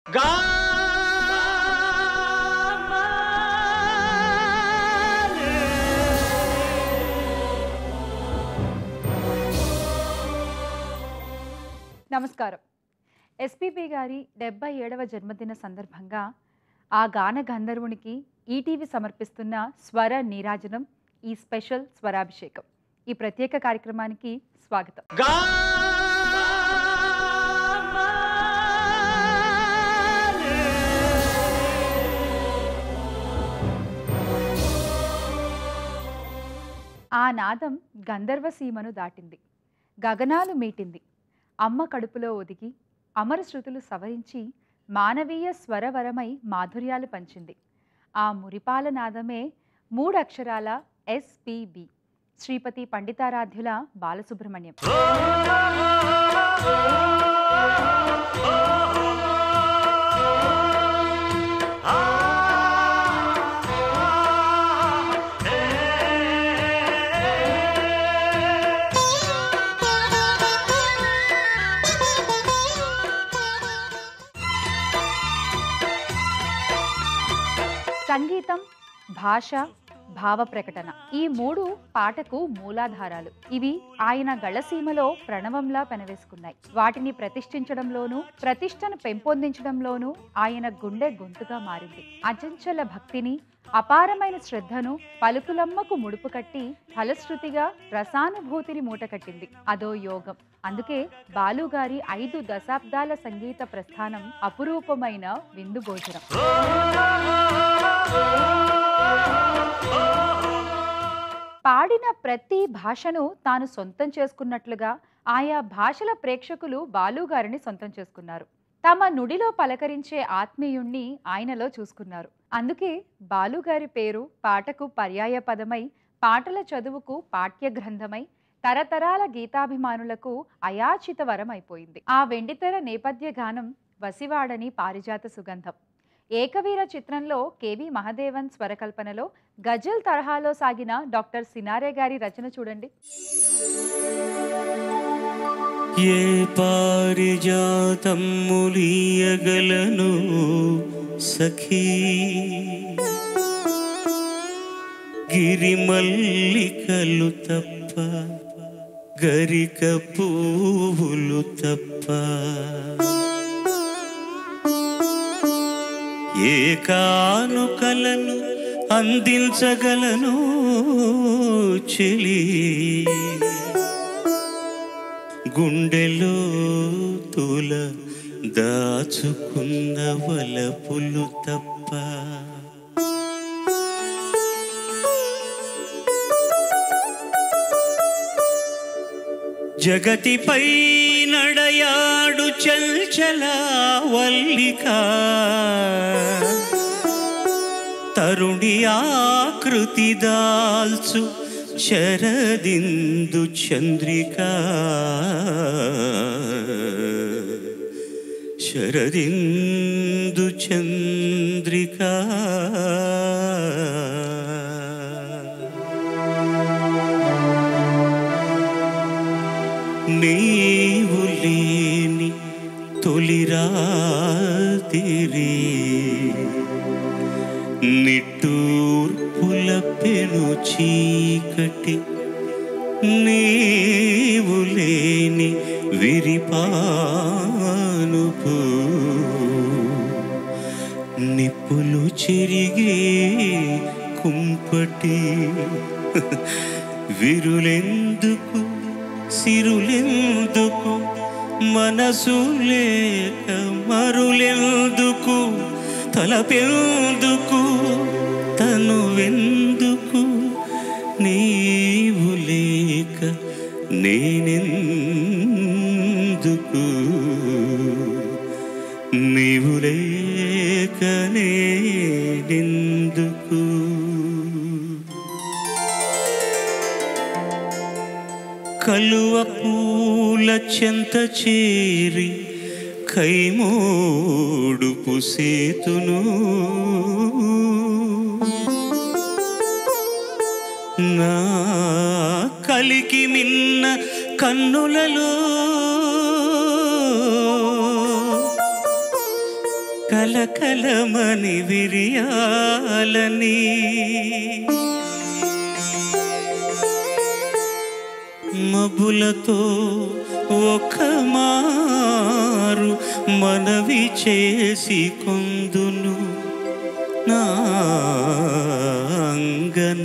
నమస్కారం ఎస్పీపీ గారి డెబ్బై ఏడవ జన్మదిన సందర్భంగా ఆ గాన గంధర్వునికి ఈటీవీ సమర్పిస్తున్న స్వర నీరాజనం ఈ స్పెషల్ స్వరాభిషేకం ఈ ప్రత్యేక కార్యక్రమానికి స్వాగతం ఆ నాదం గంధర్వ సీమను దాటింది గగనాలు మీటింది అమ్మ కడుపులో ఒదిగి అమర శృతులు సవరించి మానవీయ స్వరవరమై మాధుర్యాలు పంచింది ఆ మురిపాల నాదమే మూడక్షరాల ఎస్పిబి శ్రీపతి పండితారాధ్యుల బాలసుబ్రహ్మణ్యం సంగీతం భాష భావ ప్రకటన ఈ మూడు పాటకు మూలాధారాలు ఇవి ఆయన గళసీమలో ప్రణవంలా పెనవేసుకున్నాయి వాటిని ప్రతిష్ఠించడంలోనూ ప్రతిష్టను పెంపొందించడంలోనూ ఆయన గుండె గొంతుగా మారింది అచంచల భక్తిని అపారమైన శ్రద్ధను పలుకులమ్మకు ముడుపు కట్టి ఫలశ్రుతిగా రసానుభూతిని మూటకట్టింది అదో యోగం అందుకే బాలుగారి ఐదు దశాబ్దాల సంగీత ప్రస్థానం అపురూపమైన విందు భోజనం పాడిన ప్రతి భాషను తాను సొంతం చేసుకున్నట్లుగా ఆయా భాషల ప్రేక్షకులు బాలుగారిని సొంతం చేసుకున్నారు తమ నుడిలో పలకరించే ఆత్మీయుణ్ణి ఆయనలో చూసుకున్నారు అందుకే బాలుగారి పేరు పాటకు పర్యాయ పదమై పాటల చదువుకు పాఠ్య గ్రంథమై తరతరాల గీతాభిమానులకు అయాచిత వరం అయిపోయింది ఆ వెండితెర నేపథ్య గానం వసివాడని పారిజాత సుగంధం ఏకవీర చిత్రంలో కేవి మహదేవన్ స్వరకల్పనలో గజల్ తరహాలో సాగిన డాక్టర్ సినారే గారి రచన చూడండి ఏ పారిజాతం ములియగలను సఖీ గిరిమల్లికలు తప్ప గరిక పువ్వులు తప్ప ఏ కానుకలను అందించగలను చెలి గుండెలో తుల దాచుకున్న వలపులు తప్ప జగతిపై నడయాడు చల్చల వల్లిక తరుణి ఆకృతి దాల్చు శరదిందు చంద్రిక శరదిందు చంద్రిక నీవు లేని తొలి రాతిరి నిట్టూర్పుల పెను చీకటి నీవు లేని విరిపానుపు నిప్పులు చెరిగే కుంపటి విరులెందుకు సిరులెందుకు మనసు లేక మరులెందుకు తలపెందుకు తనువెందుకు నీవు లేక నేనెందుకు నీవు లేక నేనెందుకు కలువ పూల చెంత చేరి కైమోడు పుసేతును నా కలికి మిన్న కన్నులలో కలకలమని విరియాలని మబులతో ఒక మారు మనవి చేసి కొందును నా అంగన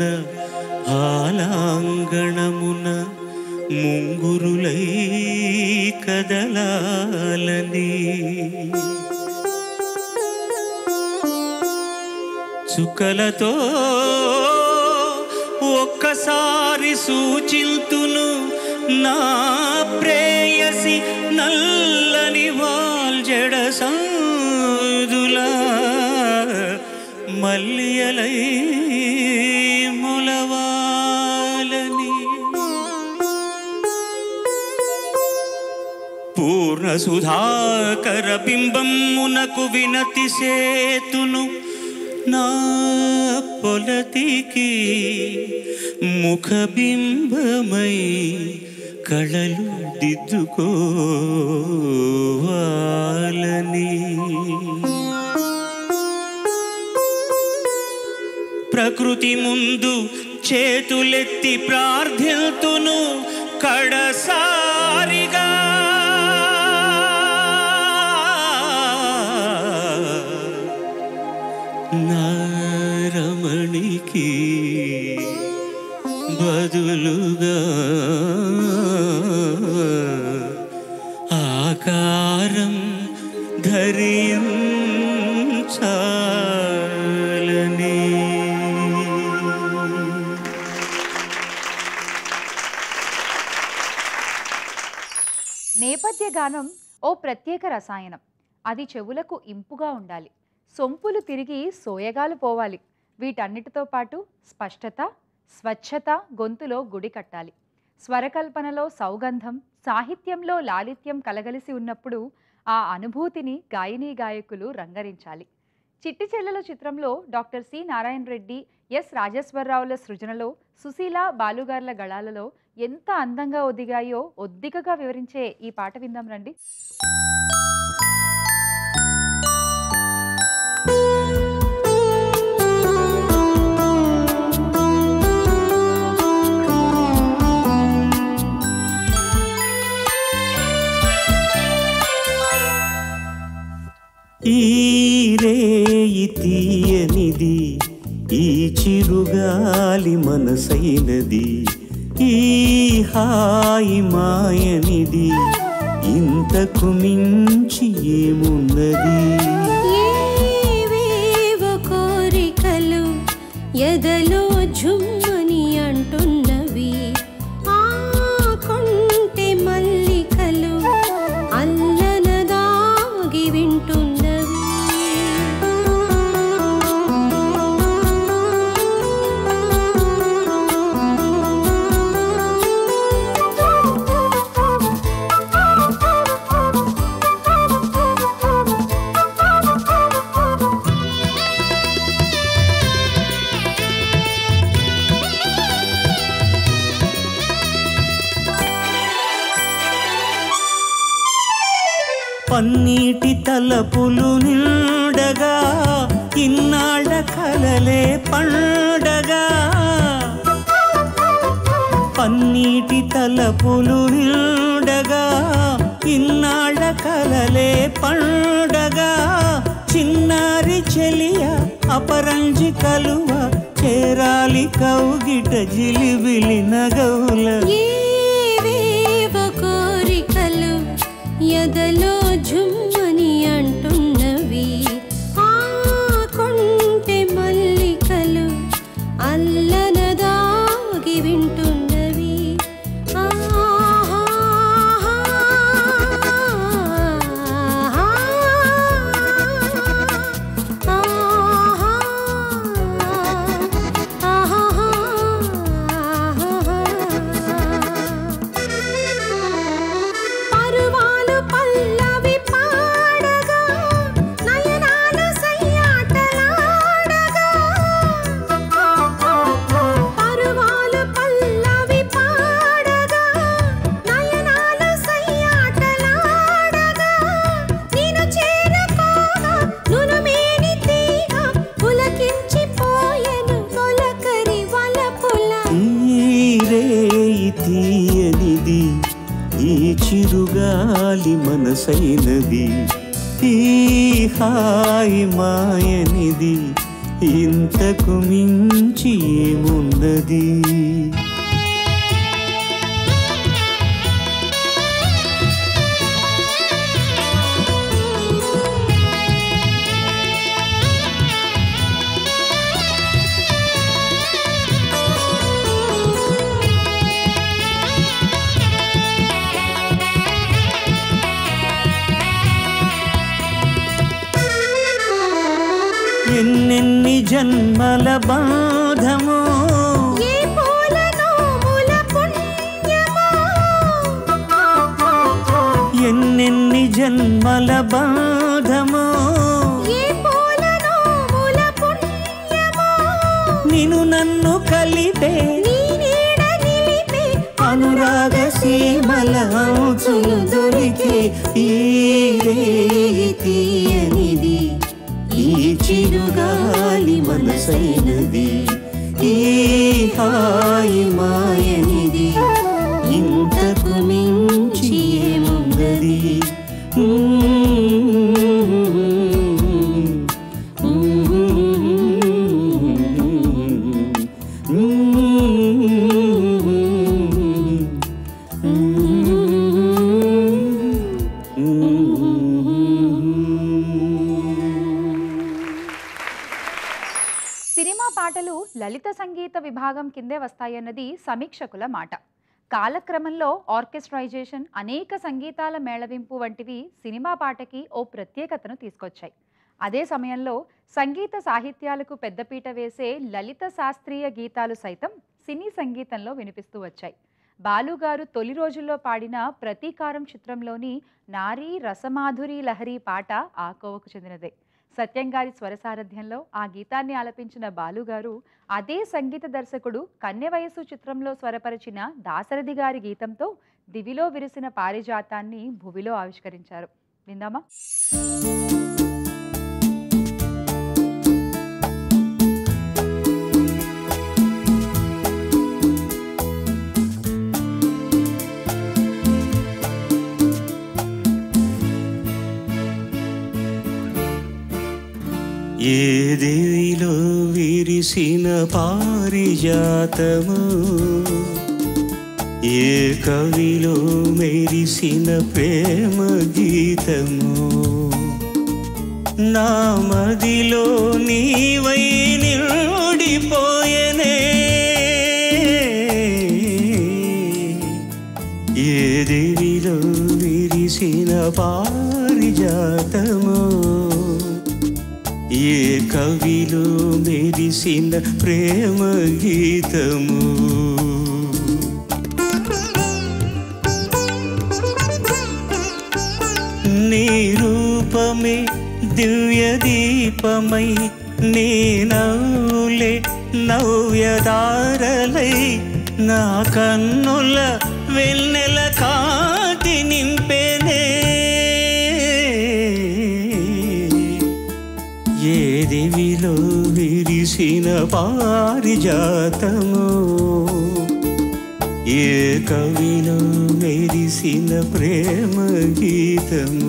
ఆలాంగణమున ముంగురులై కదలాలని చుక్కలతో ఒక్కసారి సూచింతును నా ప్రేయసి నల్లని వాల్జడ సాదులా మల్లియలై ములవాలని పూర్ణ సుధాకర బింబమునకు వినతి సేతును నా పొలతికి ముఖబింబమై కళలు దిద్దుకోవాలని ప్రకృతి ముందు చేతులెత్తి ప్రార్థిల్తును కడసారిగా నారమణికి బదులుగా ఆకారం ధరించాలని నేపథ్య గానం ఓ ప్రత్యేక రసాయనం అది చెవులకు ఇంపుగా ఉండాలి సొంపులు తిరిగి సోయగాలు పోవాలి వీటన్నిటితో పాటు స్పష్టత స్వచ్ఛత గొంతులో గుడి కట్టాలి స్వరకల్పనలో సౌగంధం సాహిత్యంలో లాలిత్యం కలగలిసి ఉన్నప్పుడు ఆ అనుభూతిని గాయనీ గాయకులు రంగరించాలి చిట్టి చెల్లెల చిత్రంలో doctor C Narayana Reddy S రాజేశ్వరరావుల సృజనలో సుశీల బాలుగార్ల గళాలలో ఎంత అందంగా ఒదిగాయో ఒద్దికగా వివరించే ఈ పాట విందాం రండి ఈ రేయి తీయనిది ఈ చిరుగాలి మనసైనది ఈ హాయి మాయనిది ఇంతకు మించి ఏమున్నది ఏవేవో కోరికలు ఎదలో జుమ్మని అంటున్నవి ఆ కొంటె మల్లికలు అల్లన దాగి వింటున్నవి పన్నీటి తలపులు నిండగా ఇన్నాళ్ళ కలలే పండగా పన్నీటి తలపులు నిండగా ఇన్నాళ్ళ కలలే పండగా చిన్నారి చెలియ అపరంజి కలువ చేరాలి కౌగిట జిలిబిలి నగవుల ఏవేవో కోరికలు ఎదలో జుమ్మని అంటున్నవి ఆ కొంటె మల్లికలు అల్లన దాగి వింటున్నవి ఆహా మనసైనది ఈ హాయి మాయనిది ఇంతకు మించి ఏమున్నది ఎన్నెన్ని జన్మల బాధమో ఏ పూల నోముల పుణ్యమో ఎన్నెన్ని జన్మల బాధమో ఏ పూల నోముల పుణ్యమో నిన్ను నన్ను కలిపే నీ నీడ నిలిపే అనురాగ సీమల అంచులు దొరికే ఈ రేయి తీయనిది ఈ చిరుగాలి మనసైనది ఈ హాయి మాయనిది ఇంతకు మించి ఏముందది సినిమా పాటలు లలిత సంగీత విభాగం కిందే వస్తాయన్నది సమీక్షకుల మాట కాలక్రమంలో ఆర్కెస్ట్రైజేషన్ అనేక సంగీతాల మేళవింపు వంటివి సినిమా పాటకి ఓ ప్రత్యేకతను తీసుకొచ్చాయి అదే సమయంలో సంగీత సాహిత్యాలకు పెద్దపీట వేసే లలిత శాస్త్రీయ గీతాలు సైతం సినీ సంగీతంలో వినిపిస్తూ వచ్చాయి బాలుగారు తొలి రోజుల్లో పాడిన ప్రతీకారం చిత్రంలోని నారీ రసమాధురి లహరి పాట ఆ కోవకు చెందినదే సత్యం గారి స్వర సారథ్యంలో ఆ గీతాన్ని ఆలపించిన బాలుగారు అదే సంగీత దర్శకుడు కన్నె వయసు చిత్రంలో స్వరపరిచిన దాశరథి గారి గీతంతో దివిలో విరిసిన పారిజాతాన్ని భువిలో ఆవిష్కరించారు విందామా ఏ దేవిలో విరిసిన పారిజాతము ఏ కవిలో మెరిసిన ప్రేమ గీతము నా మదిలో నీవై నిండిపోయనే ఏ దేవిలో విరిసిన పారిజాతము ఏ కవిలో మెరిసిన ప్రేమ గీతము నీ రూపమే దివ్య దీపమై నీ నవ్వులే నవ్యదారలై నా కన్నుల వెన్నెల కాంతి నింపెనే ఏ దివిలో విరిసిన పారిజాతము ఏ కవిలో మెరిసిన ప్రేమ గీతము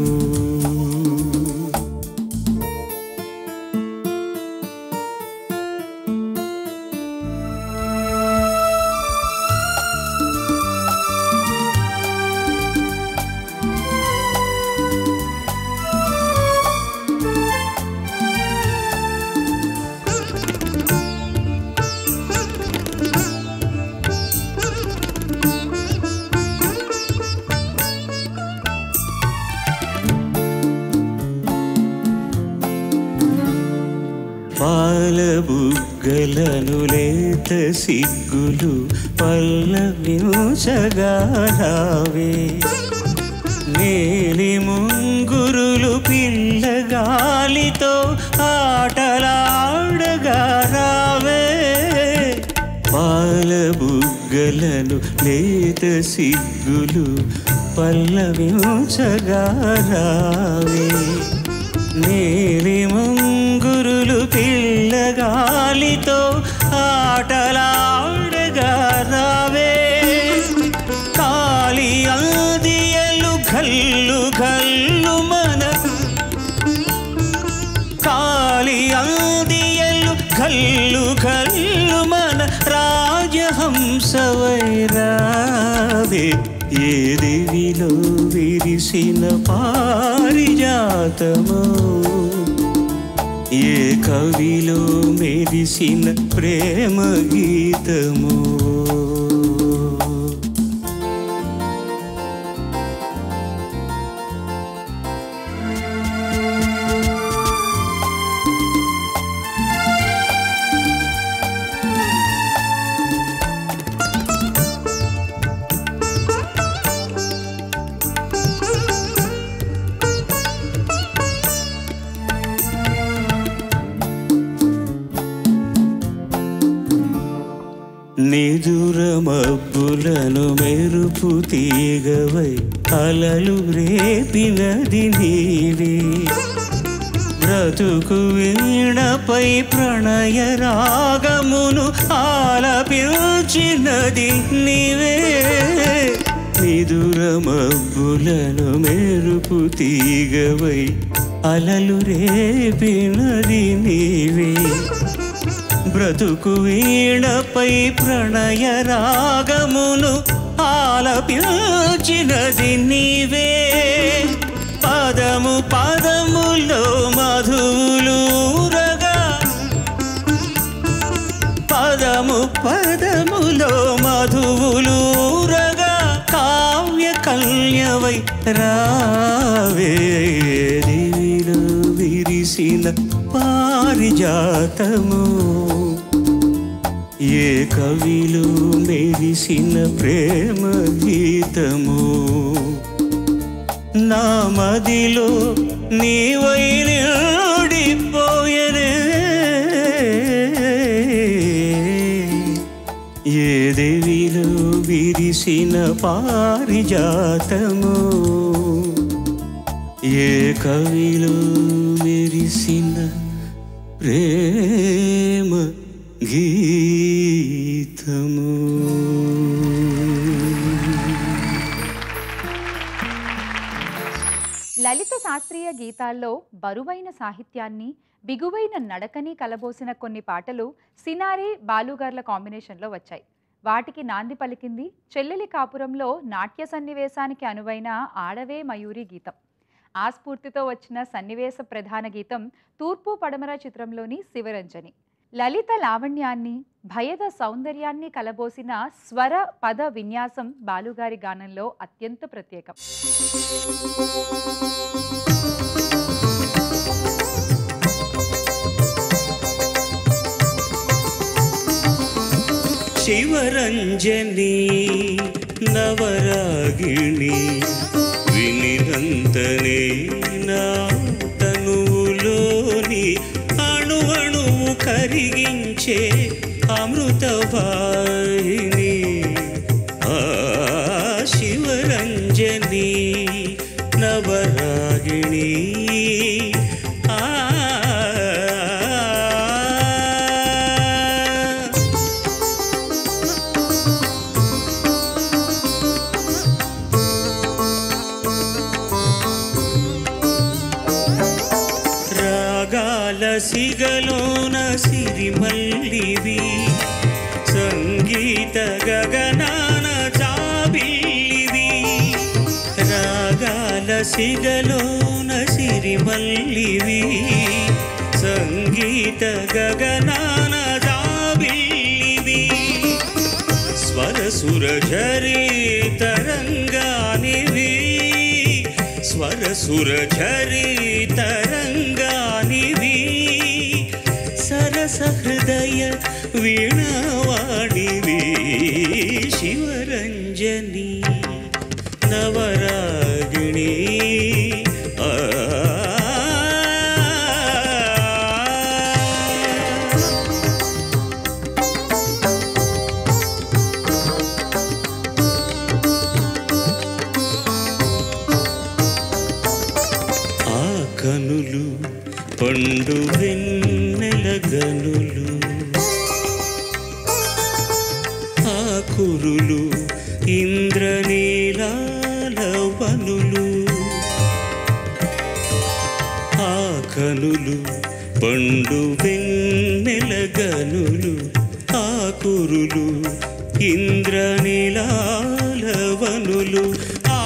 పాల బుగ్గలను లేత సిగ్గులు పల్లవించగా రావే నేలి ముంగురులు పిల్లగాలితో ఆటలాడగా రావే పాల బుగ్గలను లేత సిగ్గులు పల్లవించగా రావే నీలి ముంగురులు పిల్లగాలితో ఆటలాడగా రావే కాలి అందియలు గల్లు గల్లు గాలి అందియలు కల్లు కల్లు మన రాజహంసవైరావే ఏ దేవిలో విరిసిన పారిజాతమో ఏ కవిలో మెరిసిన ప్రేమ గీతమో నిదుర మబ్బులను మెరుపు తీగవై అలలు రేపినది నీవే బ్రతుకు వీణపై ప్రణయ రాగమును ఆలపించినది నీవే నిదుర మబ్బులను మెరుపు తీగవై అలలు రేపినది నీవే బ్రతుకు వీణపై ప్రణయ రాగమును ఆలపించినది నీవే పదము పదములో మధువులూరగా పదము పదములో మధువులూరగా కావ్య కల్యవై రావే దివిలో విరిసిన పారిజాతము ఏ కవిలో మెరిసిన ప్రేమ గీతము నా మదిలో నీవై నిండిపోయనే ఏ దేవిలో విరిసిన పారిజాతము ఏ కవిలో మెరిసిన ప్రేమ గీతము లలిత శాస్త్రీయ గీతాల్లో బరువైన సాహిత్యాన్ని బిగువైన నడకని కలబోసిన కొన్ని పాటలు సినారే బాలుగార్ల కాంబినేషన్లో వచ్చాయి వాటికి నాంది పలికింది చెల్లెలి కాపురంలో నాట్య సన్నివేశానికి అనువైన ఆడవే మయూరి గీతం ఆ స్ఫూర్తితో వచ్చిన సన్నివేశ ప్రధాన గీతం తూర్పు పడమర చిత్రంలోని శివరంజని లలిత లావణ్యాన్ని భయద సౌందర్యాన్ని కలబోసిన స్వర పద విన్యాసం బాలుగారి గానంలో అత్యంత ప్రత్యేకం శివరంజని నవరాగిణి వినిరంతనే నా తనువులోని అణు అణువు కరిగించే అమృతవాహిని ఆ శివరంజని నవరాగిణి ఆ రాగాల సిగలోన సిరిమల్లివి సంగీత గగనాన జాబిల్లివి రాగాల సిగలోన సిరిమల్లివి సంగీత గగనాన జాబిల్లివి స్వర సురఝరి తరంగానివి స్వర సురఝరి తరంగానివి సరస హృదయ వీణవాణివి శివరంజని నవరాగిణి ఆ ఆ కనులు పండు వెన్నెల గనులు ఆ కురులు ఇంద్రనీలాల వనులు ఆ కనులు పండు వెన్నెల గనులు ఆకురులు ఇంద్రనిలాలవనులు ఆ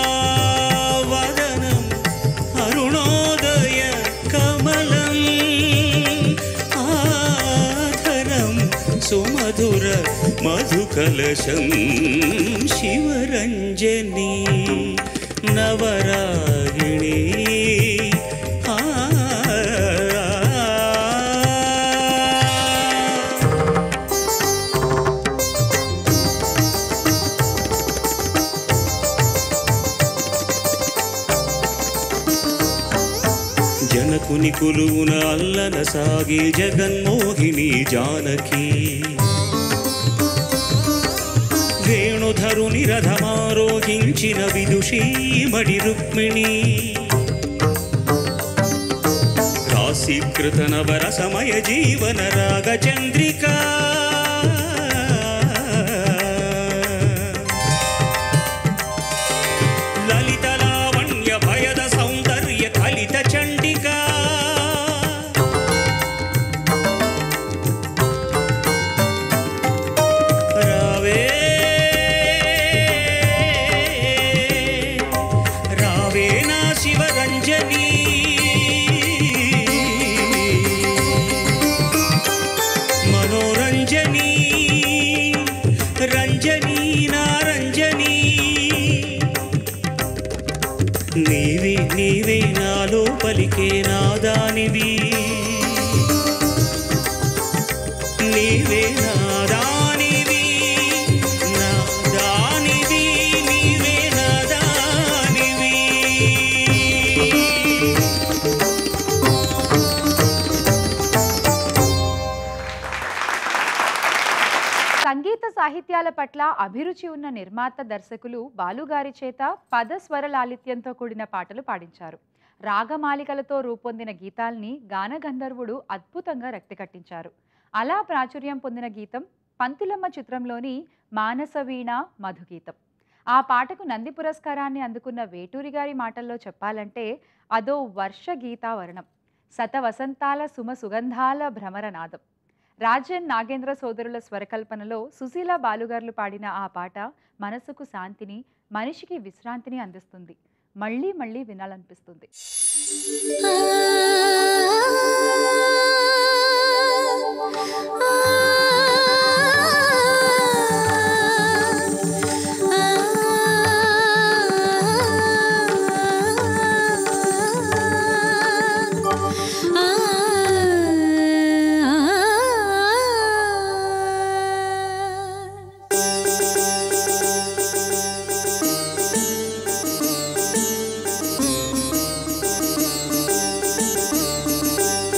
వదనం అరుణోదయ కమలం ఆధరం సుమధుర మధుకలశం శివరంజని నవరాగిణి ఆ జనకుని కొలువున అల్లన సాగే జగన్మోహిని జానకి వేణుధరుని రథమారోహించిన విదుషీమడి రుక్మిణి రాశీకృత నవర సమయ జీవన రాగ చంద్రికా లలిత లావణ్య భయద సౌందర్య కలిత చండికా రావే రావే నా శివరంజని మనోరంజని రంజని నారంజని నీవే నీవే నాలో పలికే నాదానివి నీవే నాదానివి నాదానివి నీవే నాదానివి సంగీత సాహిత్యాల పట్ల అభిరుచి ఉన్న నిర్మాత దర్శకులు బాలుగారి చేత పద స్వర లాలిత్యంతో కూడిన పాటలు పాడించారు రాగమాలికలతో రూపొందిన గీతాల్ని గానగంధర్వుడు అద్భుతంగా రక్తికట్టించారు అలా ప్రాచుర్యం పొందిన గీతం పంతులమ్మ చిత్రంలోని మానస వీణ మధుగీతం ఆ పాటకు నంది పురస్కారాన్ని అందుకున్న వేటూరి గారి మాటల్లో చెప్పాలంటే అదో వర్ష గీతావరణం శత వసంతాల సుమ సుగంధాల భ్రమరనాదం రాజన్ నాగేంద్ర సోదరుల స్వరకల్పనలో సుశీల బాలుగారులు పాడిన ఆ పాట మనసుకు శాంతిని మనిషికి విశ్రాంతిని అందిస్తుంది మళ్ళీ మళ్ళీ వినాలనిపిస్తుంది ఆ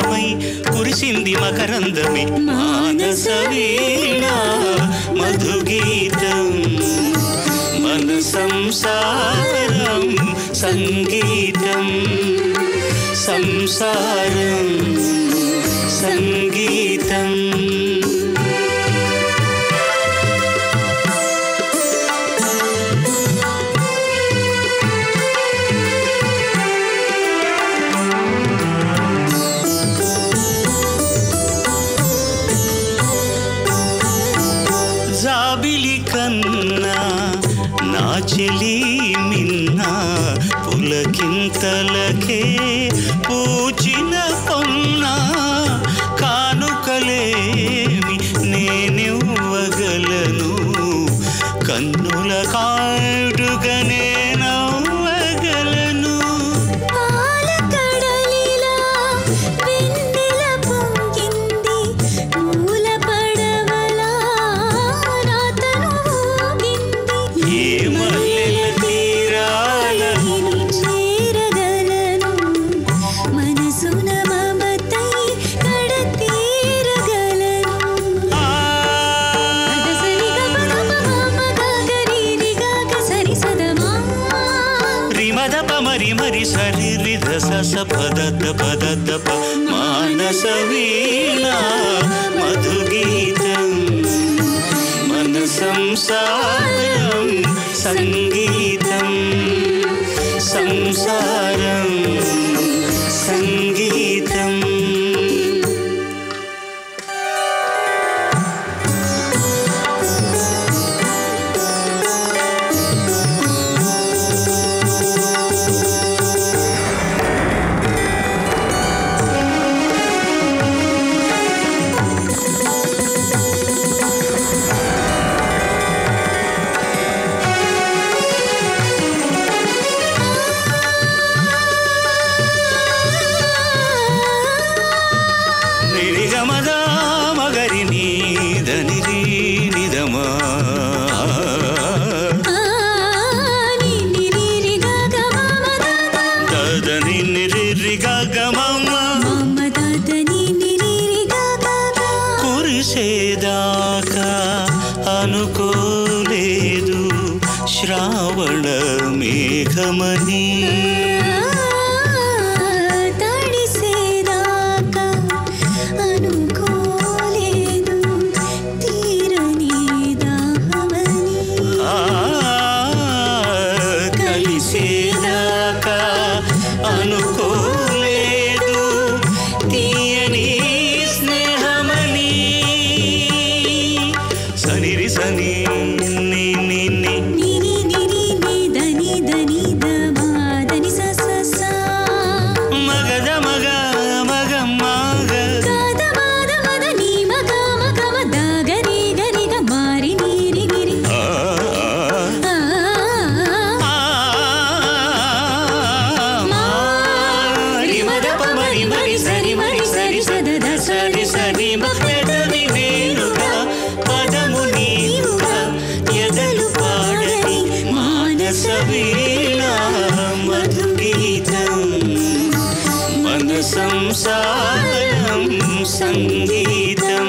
మకరందమై కురిసింది మకరందమే మానస వీణ మధుగీతం మన సంసారం సంగీతం సంసారం సంగీతం జాబిలి కన్నా నా చెలి మిన్న పులకింతలకే పూచిన పొన్న కానుకలేమి నేనివ్వగలను కన్నుల కాడుగనే నవ్వగలను పాల కడలిలా వెన్నెల పొంగింది మూల పడవలా రాతను ఊగింది ఏ మల్లెల తీరాల నేను చేరగలను మనసున మమతై కడ తీరగలను ఆ సరిగ పదమ గగరి గాక సరి సదమా రిమద పమరి మరి సరి రిధ సస పదత పదత ప మానస వీణ మధుగీతం మన సంసారం సంగీతం సంసారం సంగీతం నిరిగమద మగరి నీదని నిదమా నీ నిరి గాక మమద తదని నిరిగ గమమ్మ మమద నీ నిరి గాక కురిసేదాకా అనుకోలేదు శ్రావణ మేఘమని తడిసేదాకా అనుకోలేదు తీరని దాహమని ఆ, కలిసేదాకా అనుకోలేదు తీయని స్నేహమని సనిరి సని ని ని ని నిరి నిరి ని దని దని దమాదని స స స మగద మగ మగ మగ కాద మాద మద నీ మగ మగ మద గరి గరి గ మారి నీరి నిరి ఆ, ఆ ఆ, మారి మద పమరి మరి సరి మరి సరి సద సరి సరి మగడవి వేరుగా పదము నీవుగా ఎదలు పాడని మానస వీణ మధుగీతం మన సంసారం సంగీతం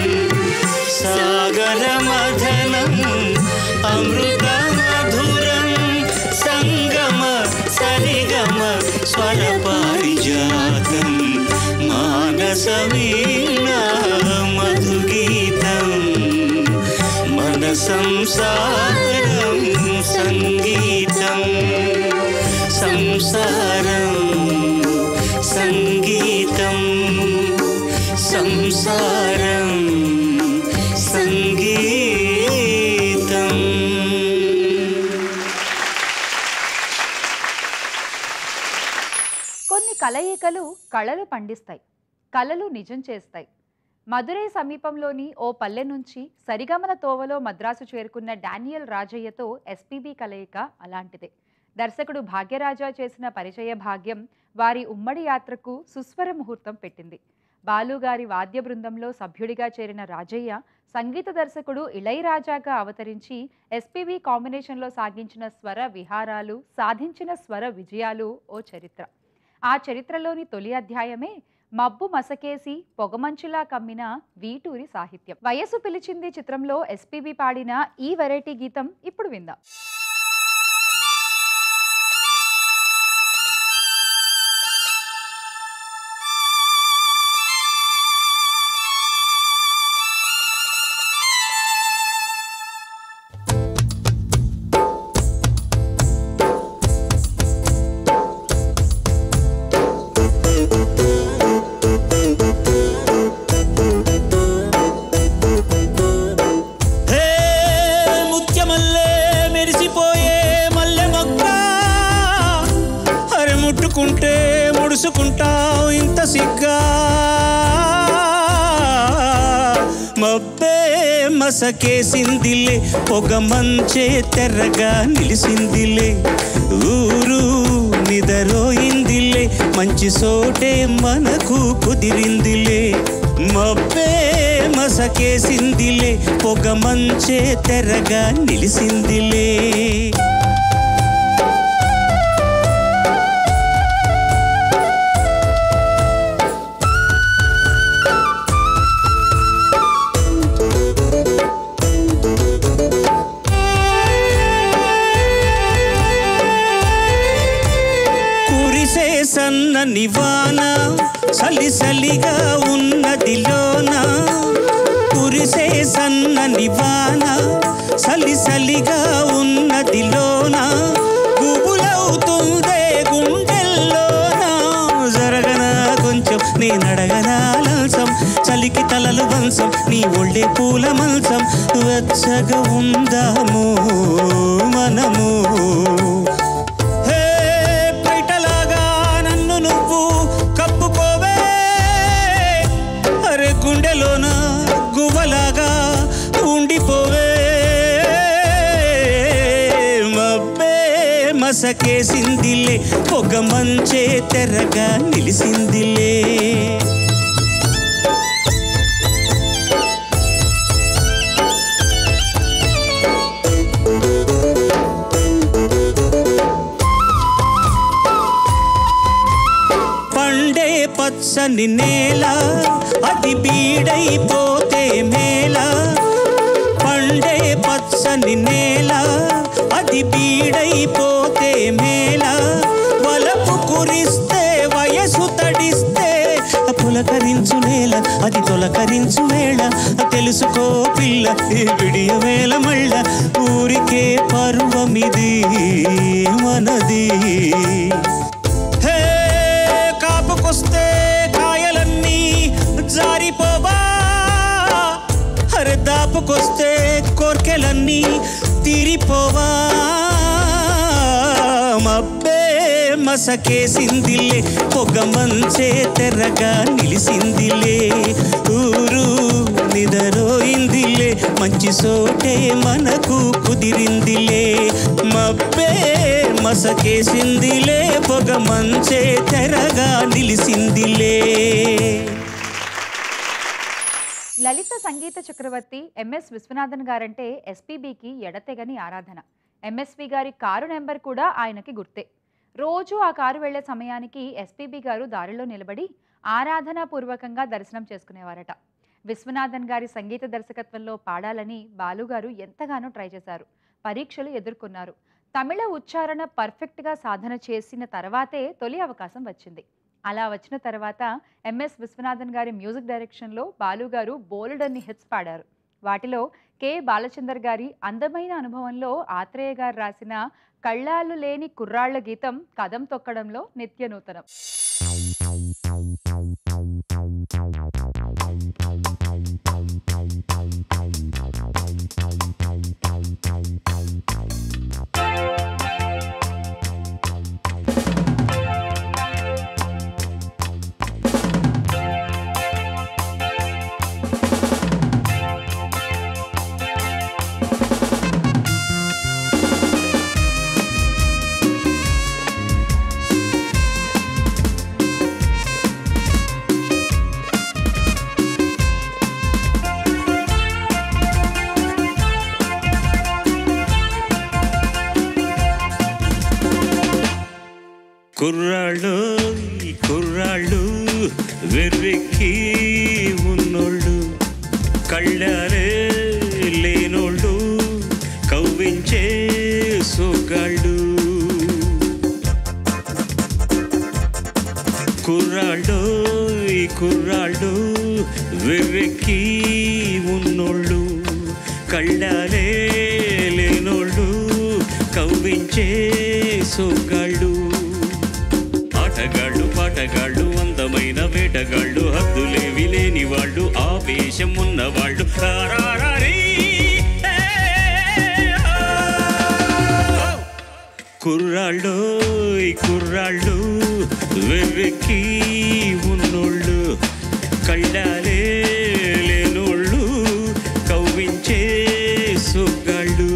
సాగర మధనం అమృత మధురం సంగమ సరిగమ స్వర పారిజాతం మానస వీణ మధుగీతం మన సంసారం సంగీతం సంసారం సంగీతం సంసారం సంగీతం కొన్ని కలయికలు కళలు పండిస్తాయి కళలు నిజం చేస్తాయి మదురై సమీపంలోని ఓ పల్లె నుంచి సరిగమన తోవలో మద్రాసు చేరుకున్న డానియల్ రాజయ్యతో ఎస్పీబీ కలయిక అలాంటిదే దర్శకుడు భాగ్యరాజా చేసిన పరిచయ భాగ్యం వారి ఉమ్మడి యాత్రకు సుస్వర ముహూర్తం పెట్టింది బాలుగారి వాద్య బృందంలో సభ్యుడిగా చేరిన రాజయ్య సంగీత దర్శకుడు ఇళయరాజాగా అవతరించి ఎస్పీబీ కాంబినేషన్లో సాగించిన స్వర విహారాలు సాధించిన స్వర విజయాలు ఓ చరిత్ర ఆ చరిత్రలోని తొలి అధ్యాయమే మబ్బు మసకేసి పొగమంచులా కమ్మిన వీటూరి సాహిత్యం వయసు పిలిచింది చిత్రంలో ఎస్పీబి పాడిన ఈ వెరైటీ గీతం ఇప్పుడు విందాం హే ముత్యమల్లే మెరిసిపోయే మల్లె మొక్క అరే ముట్టుకుంటే ముడుసుకుంటావు ఇంత సిగ్గా మబ్బే మసకేసిందిలే పొగ మంచే తెర్రగా నిలిసిందిలే ఊరు నిదరోయిందిలే మంచి సోటే మనకు కుదిరిందిలే మబ్బే మసకేసిందిలే పొగ మంచే తెరగా నిలిసిందిలే కురిసే సన్న నివాన సలిసలిగా ఉన్నదిలోన కురిసే సన్న నివాన సలిసలిగా ఉన్నదిలోన గుబులవుతుందే గుండెల్లోన జరగనా కొంచెం నేనడగనా లంచం చలికి తలలు వంశం నీ ఒళ్ళే పూల మంచం వెచ్చగా ఉందాము మనము హే పైటలాగా నన్ను నువ్వు కప్పుకోవే అరే గుండెలోన గువ్వలాగా ఉండిపోవే మబ్బే మసకేసిందిలే పొగ మంచే తెరగా నిలిసిందిలే పండే పచ్చని నేల అది బీడైపోతే మేల పండే పచ్చని నేల అది బీడైపోతే మేల వలపు కురిస్తే వయసు తడిస్తే పులకరించు నేల అది తొలకరించు వేళ తెలుసుకో పిల్ల ఈ విడియ వేళ మళ్ళ ఊరికే పర్వమిది మనది హే కాపుకొస్తే కాయలన్నీ జారిపోవా అరే దాపుకొస్తే కోర్కెలన్నీ తీరిపోవా మబ్బే మసకేసిందిలే పొగ మంచే తెరగా నిలిసిందిలే ఊరు నిదరోయిందిలే మంచి సోటే మనకు కుదిరిందిలే మబ్బే మసకేసిందిలే పొగ మంచే తెరగా నిలిసిందిలే లలిత సంగీత చక్రవర్తి ఎంఎస్ విశ్వనాథన్ గారంటే ఎస్పీబీకి ఎడతెగని ఆరాధన ఎంఎస్వి గారి కారు నెంబర్ కూడా ఆయనకి గుర్తే రోజు ఆ కారు వెళ్లే సమయానికి ఎస్పీబీ గారు దారిలో నిలబడి ఆరాధనాపూర్వకంగా దర్శనం చేసుకునేవారట విశ్వనాథన్ గారి సంగీత దర్శకత్వంలో పాడాలని బాలుగారు ఎంతగానో ట్రై చేశారు పరీక్షలు ఎదుర్కొన్నారు తమిళ ఉచ్చారణ పర్ఫెక్ట్గా సాధన చేసిన తర్వాతే తొలి అవకాశం వచ్చింది అలా వచ్చిన తర్వాత ఎంఎస్ విశ్వనాథన్ గారి మ్యూజిక్ డైరెక్షన్లో బాలుగారు బోలెడన్ని హిట్స్ పాడారు వాటిలో కె బాలచందర్ గారి అందమైన అనుభవంలో ఆత్రేయ గారు రాసిన కళ్ళాలు లేని కుర్రాళ్ల గీతం కదం తొక్కడంలో నిత్య నూతనం ఉన్నోళ్ళు కళ్ళారే లేనోళ్ళు కవ్వించే సోగాళ్ళు కుర్రాళ్ళు ఈ కుర్రాళ్ళు వెర్రెక్కి ఉన్నోళ్ళు కళ్ళాలే లేనోళ్ళు కవ్వించే సోగాళ్ళు ఆటగాళ్ళు పాటగాళ్ళు అందమైన వేటగాళ్ళు హద్దులేవి లేని వాళ్ళు ఆవేశం ఉన్నవాళ్ళు రారారీ. ఏ, ఓ. కుర్రాళ్ళు ఈ కుర్రాళ్ళు వెర్రెక్కి ఉన్నోళ్ళు కళ్ళాలే లేనోళ్ళు కవ్వించే సుగ్గాళ్ళు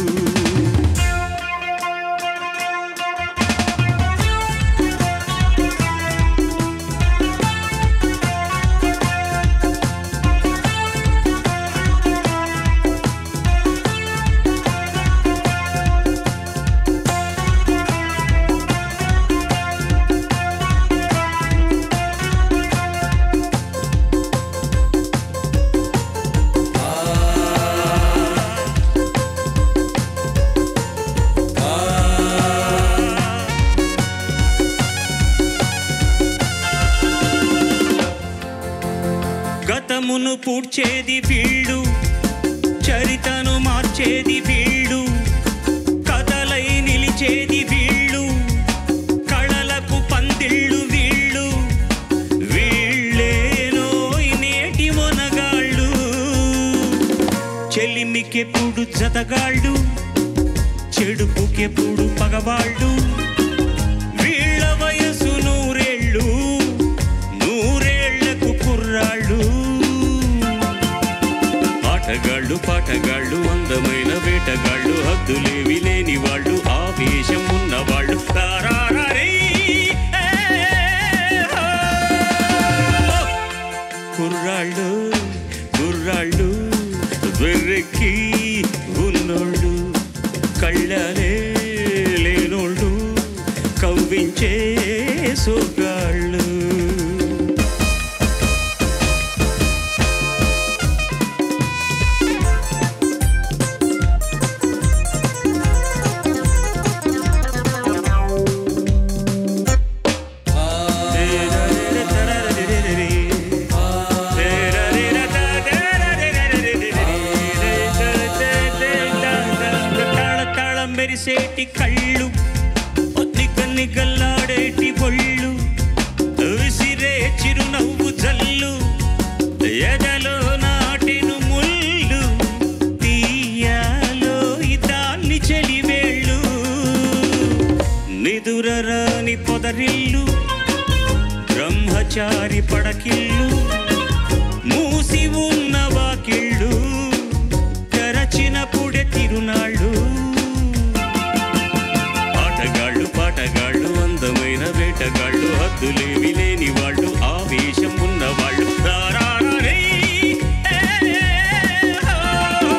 గతమును పూడ్చేది వీళ్ళు చరితను మార్చేది వీళ్ళు కథలై నిలిచేది వీళ్ళు కళలకు పందిళ్ళు వీళ్ళు వీళ్ళేనో ఈ నేటి మొనగాళ్ళు చెలిమికెప్పుడు జతగాళ్ళు చెడుపుకెప్పుడు పగవాళ్ళు వీళ్ళ వయసు నూరేళ్ళు నూరేళ్లకు కుర్రాళ్ళు ఆటగాళ్ళు పాటగాళ్ళు అందమైన వేటగాళ్ళు హద్దులేవి లేని వాళ్ళు ఆవేశం ఉన్నవాళ్ళు తారారీ. ఏ, ఓ. కుర్రాళ్ళు కుర్రాళ్ళు వెర్రెక్కి ఉన్నోళ్ళు కళ్ళనే లేనోళ్ళు కవ్వించే సోగాళ్ళు తాళ మెరిసేటి కళ్ళు నిగ నిగల్లాడేటి ఒళ్ళు విసిరే చిరునవ్వు జల్లు ఎదలో నాటిను ముళ్ళు తీయాలో ఇదాన్ని చెలివేళ్ళు నిదురరాని పొదరిల్లు బ్రహ్మచారి పడకిల్లు మూసి ఉన్న వాకిళ్ళు తెరచినప్పుడే తిరునాళ్ళు ఆటగాళ్ళు పాటగాళ్ళు అందమైన వేటగాళ్ళు హద్దులేవి లేని వాళ్ళు ఆవేశం ఉన్నవాళ్ళు రారారీ. ఏ, ఓ.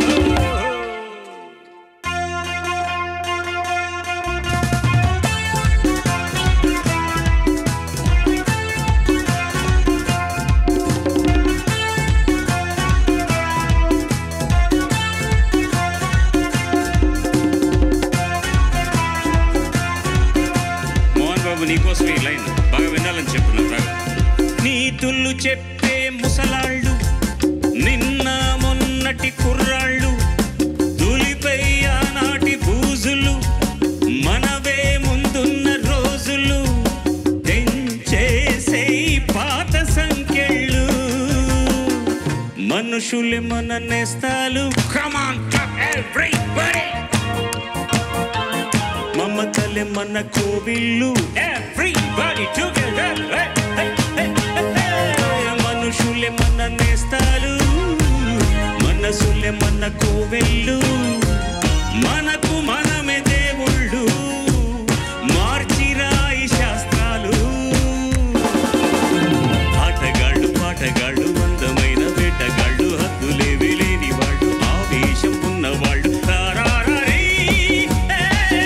మోహన్ బాబు నీకోసం ఈ లైన్ బాగా వినాలని చెప్తున్నా బాగా నీతులు చెప్పే ముసలాళ్ళు నిన్న మొన్నటి కుర్రాళ్ళు తులిపై ఆనాటి బూజులు మనవే ముందున్న రోజులు తెంచేసే ఈ పాత సంఖ్యళ్ళు మనుషులే మన నేస్తాలు కమాన్ everybody మమతలే మన కోవిల్లు ఎవ్రీబడి టుగెదర్ మనుషులే మన నేస్తాలు మనసులే మన కోవెల్లు మనకు మనమే దేవుళ్ళు మార్చిరాయి శాస్త్రాలు ఆటగాళ్ళు పాటగాళ్ళు అందమైన వేటగాళ్ళు హద్దులేవి లేని వాళ్ళు ఆవేశం ఉన్నవాళ్ళు రారారీ. ఏ,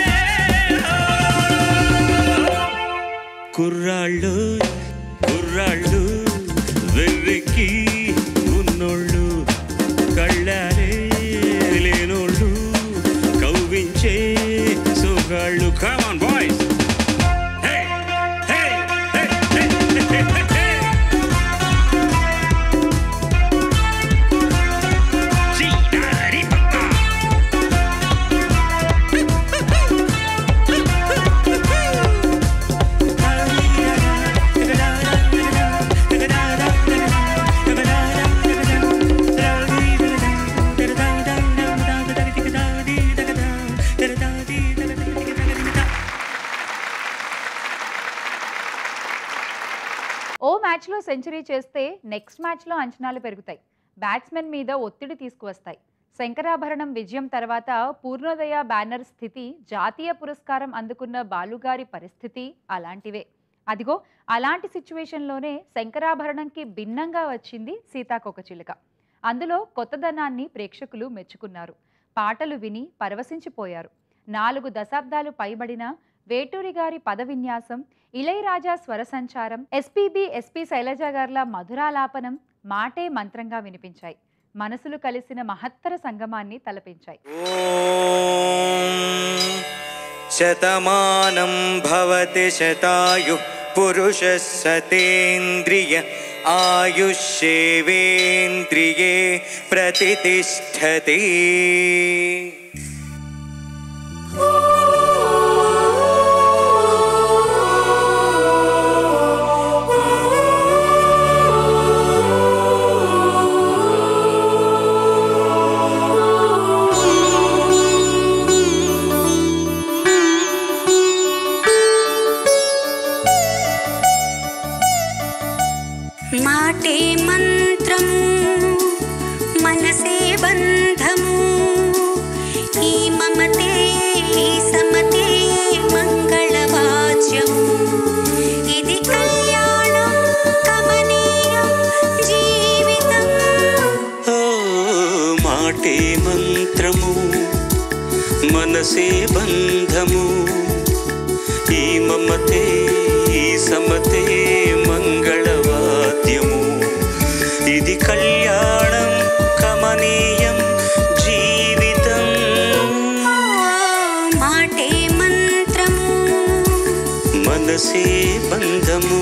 ఓ. కుర్రాళ్ళు కుర్రాళ్ళు కొమ్మెక్కి ఉన్నోళ్ళు కళ్ళారే లేనోళ్ళు కవ్వించే సుగాళ్ళు common boys Hey! Hey! Hey! Hey! Hey! Hey! Hey! Chi-da-di-pa-pa. ఓ మ్యాచ్లో సెంచరీ చేస్తే నెక్స్ట్ మ్యాచ్లో అంచనాలు పెరుగుతాయి బ్యాట్స్మెన్ మీద ఒత్తిడి తీసుకువస్తాయి శంకరాభరణం విజయం తర్వాత పూర్ణోదయ బ్యానర్ స్థితి జాతీయ పురస్కారం అందుకున్న బాలుగారి పరిస్థితి అలాంటివే అదిగో అలాంటి సిచ్యువేషన్లోనే శంకరాభరణంకి భిన్నంగా వచ్చింది సీతాకోకచిలుక అందులో కొత్తదనాన్ని ప్రేక్షకులు మెచ్చుకున్నారు పాటలు విని పరవశించిపోయారు నాలుగు దశాబ్దాలు పైబడిన వేటూరి గారి పద విన్యాసం ఇళయరాజా స్వర సంచారం ఎస్పీబి ఎస్పి శైలజ గార్ల మధురాలాపనం మాటే మంత్రంగా వినిపించాయి మనసులు కలిసిన మహత్తర సంగమాన్ని తలపించాయి శతమానం భవతి శతాయుః పురుషः సతేంద్రియ ఆయుష్యేవేంద్రియే ప్రతిష్టతి మాటే మంత్రము మనసే బంధము ఈ మమతే ఈ సమతే మంగళవాచ్యము ఇది కళ్యాణం కమనీయం జీవితం ఓ మాటే మంత్రము మనసే బంధము ఈ మమతే ఈ సమతే మంగళవాద్యము ఇది కళ్యాణం కమనీయం జీవితం మాటే మంత్రము మనసే బంధము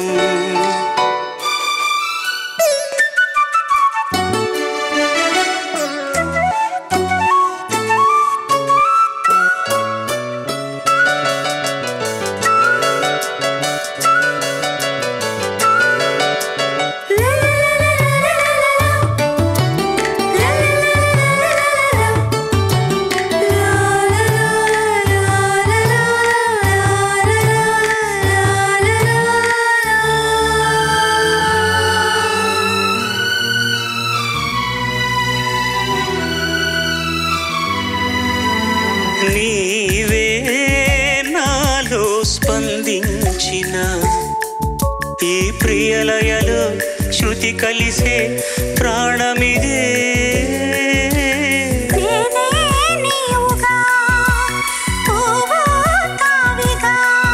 నీవే నాలో స్పందించిన ఈ ప్రియలయలో శృతి కలిసే ప్రాణమిదే నేనే నీవుగా తోవా తావిగా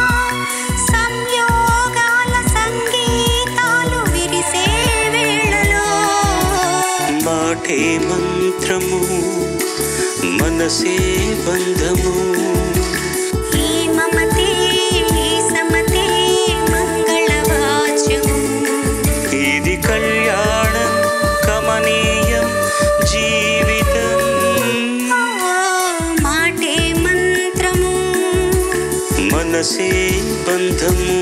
సంయోగాల సంగీతాలు విరిసే వేళలో మాటే మంత్రము మనసే బంధము ఈ మమతే ఈ సమతే మంగళవాచ్యము ఇది కళ్యాణం కమనీయం జీవితం మాటే మంత్రము మనసే బంధము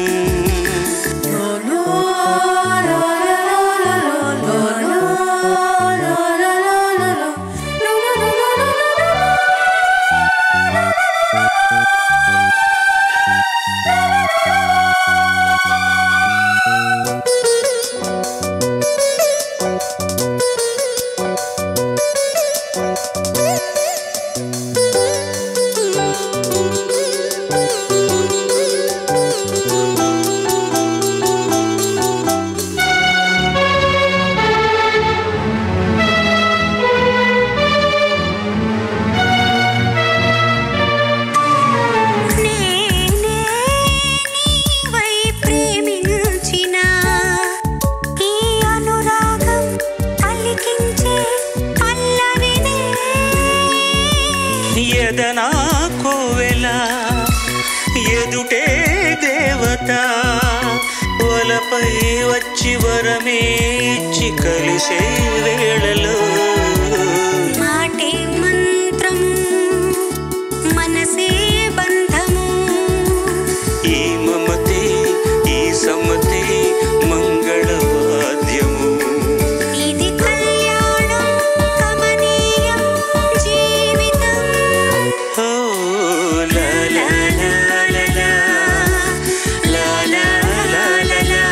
ఆ ఎదనా కోవెల ఎదుటే దేవత వలపై వచ్చి వరమే ఇచ్చి కలిసే వేళలో మాటే మంత్రము మనసే బంధము ఈ మమతే ఈ సమ్మతే మంగళవాద్యము ఇది కళ్యాణం కమనీయం జీవితం ఓ లా లా లా లా లా. లా లా లా లా లా.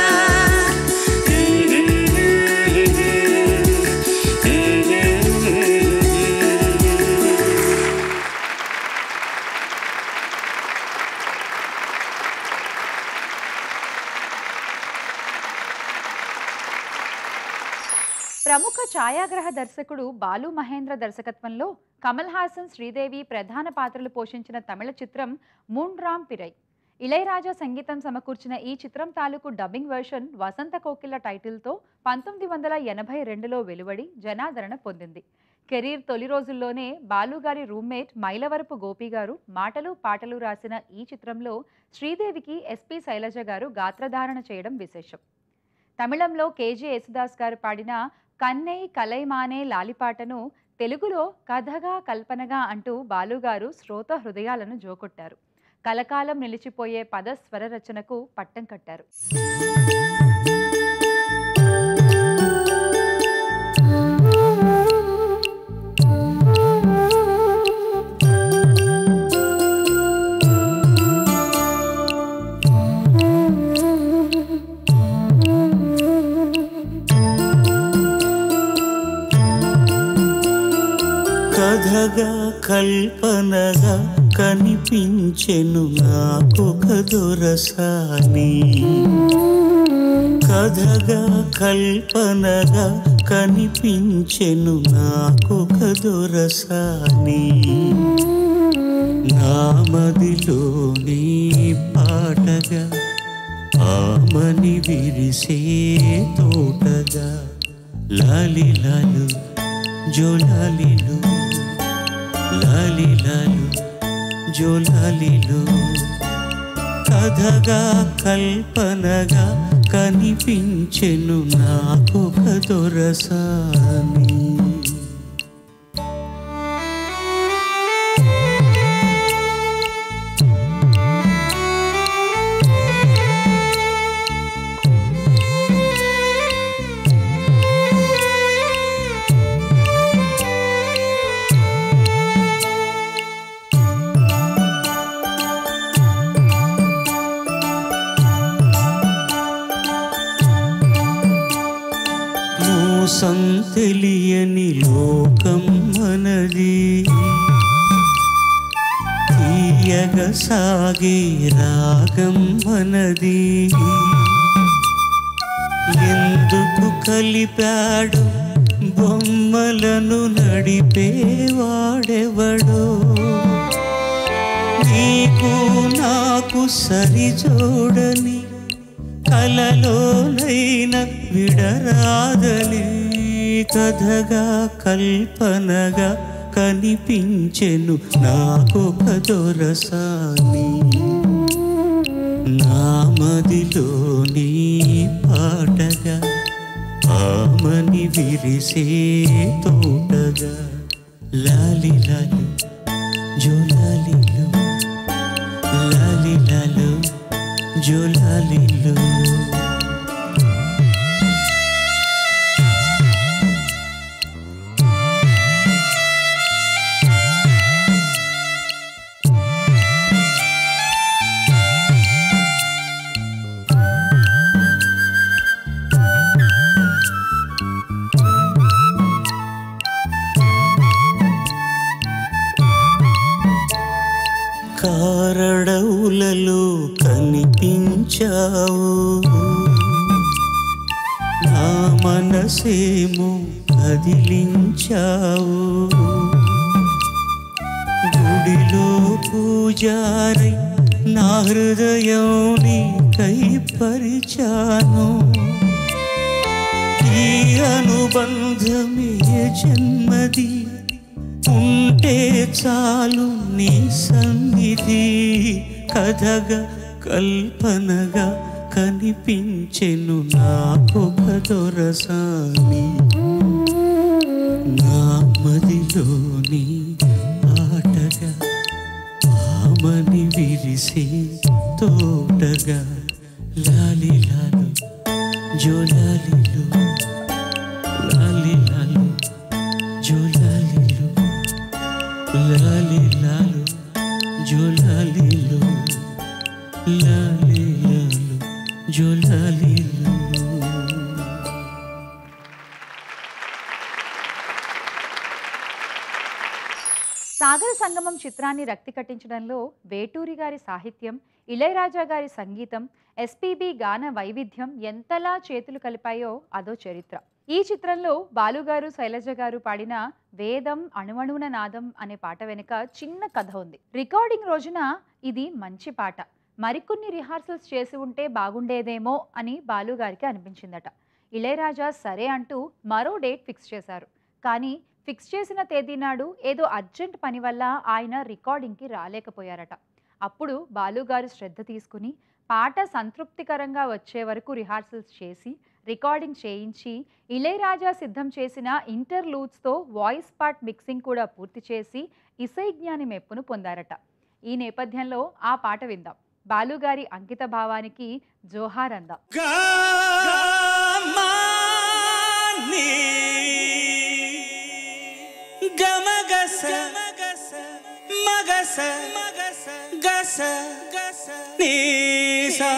ప్రముఖ ఛాయాగ్రహ దర్శకుడు బాలు మహేంద్ర దర్శకత్వంలో కమల్ హాసన్ శ్రీదేవి ప్రధాన పాత్రలు పోషించిన తమిళ చిత్రం మూండ్రామ్ పిరై ఇళయరాజా సంగీతం సమకూర్చిన ఈ చిత్రం తాలూకు డబ్బింగ్ వెర్షన్ వసంత కోకిల టైటిల్తో పంతొమ్మిది వందల ఎనభై రెండులో వెలువడి జనాదరణ పొందింది కెరీర్ తొలి రోజుల్లోనే బాలుగారి రూమ్మేట్ మైలవరపు గోపి గారు మాటలు పాటలు రాసిన ఈ చిత్రంలో శ్రీదేవికి ఎస్పి శైలజ గారు గాత్రధారణ చేయడం విశేషం తమిళంలో కేజే యేసుదాస్ గారు పాడిన కన్నై కలైమానే లాలిపాటను తెలుగులో కథగా కల్పనగా అంటూ బాలుగారు శ్రోత హృదయాలను జోకొట్టారు కలకాలం నిలిచిపోయే పద స్వర రచనకు పట్టం కట్టారు కథగా కల్పనగా కనిపించెను నాకొక దొరసాని కథగా కల్పనగా కనిపించెను నాకొక దొరసాని నామదిలోని పాటగా ఆమని విరిసే తోటగా లాలి లాలు జోలాలిలు లాలి లాలు జోలాలిలు కథగా కల్పనగా కనిపించెను నాకొక దొరసాని మోసం తెలియని లోకం మనది తీయగ సాగే రాగం మనది ఎందుకు కలిపాడు బొమ్మలను నడిపేవాడెవడో నీకు నాకు సరిజోడని కలలోనైన విడరాదని కథగా కల్పనగా కనిపించెను నాకొక దొరసాని నామదిలోని పాటగా ఆమని విరిసే తోటగా లాలి లాలి జోలాలిలో లాలి లాలు జోలాలిలో కారడవులలో కనిపించావు నా మనసేమో కదిలించావు గుడిలో పూజారై నా హృదయం నీకై పరిచాను ఈ అనుబంధమే జన్మది ఉంటే చాలు నీ సన్నిధి కథగా కల్పనగా కనిపించెను నాకొక దొరసాని నా మదిలోని ఆటగా ఆమని విరిసే తోటగా లాలి లాలు జోలాలిలో లాలి లాలు జోలాలిలో లాలి లాలు జోలాలిలో లాలి లాలు జోలాలిలో సాగర సంగమం చిత్రాన్ని రక్తి కట్టించడంలో వేటూరి గారి సాహిత్యం ఇళయరాజా గారి సంగీతం ఎస్పీబి గాన వైవిధ్యం ఎంతలా చేతులు కలిపాయో అదో చరిత్ర ఈ చిత్రంలో బాలుగారు శైలజ గారు పాడిన వేదం అణువణువున నాదం అనే పాట వెనుక చిన్న కథ ఉంది రికార్డింగ్ రోజున ఇది మంచి పాట మరికొన్ని రిహార్సల్స్ చేసి ఉంటే బాగుండేదేమో అని బాలుగారికి అనిపించిందట ఇళయరాజా సరే అంటూ మరో డేట్ ఫిక్స్ చేశారు కానీ ఫిక్స్ చేసిన తేదీ నాడు ఏదో అర్జెంట్ పని వల్ల ఆయన రికార్డింగ్కి రాలేకపోయారట అప్పుడు బాలుగారు శ్రద్ధ తీసుకుని పాట సంతృప్తికరంగా వచ్చే వరకు రిహార్సల్స్ చేసి రికార్డింగ్ చేయించి ఇళయరాజా సిద్ధం చేసిన ఇంటర్లూడ్స్తో వాయిస్ పార్ట్ మిక్సింగ్ కూడా పూర్తి చేసి ఇసై జ్ఞాని మెప్పును పొందారట ఈ నేపథ్యంలో ఆ పాట విందాం బాలుగారి అంకిత భావానికి జోహార్ అందాం గమాని గమగస మగస గస నీసా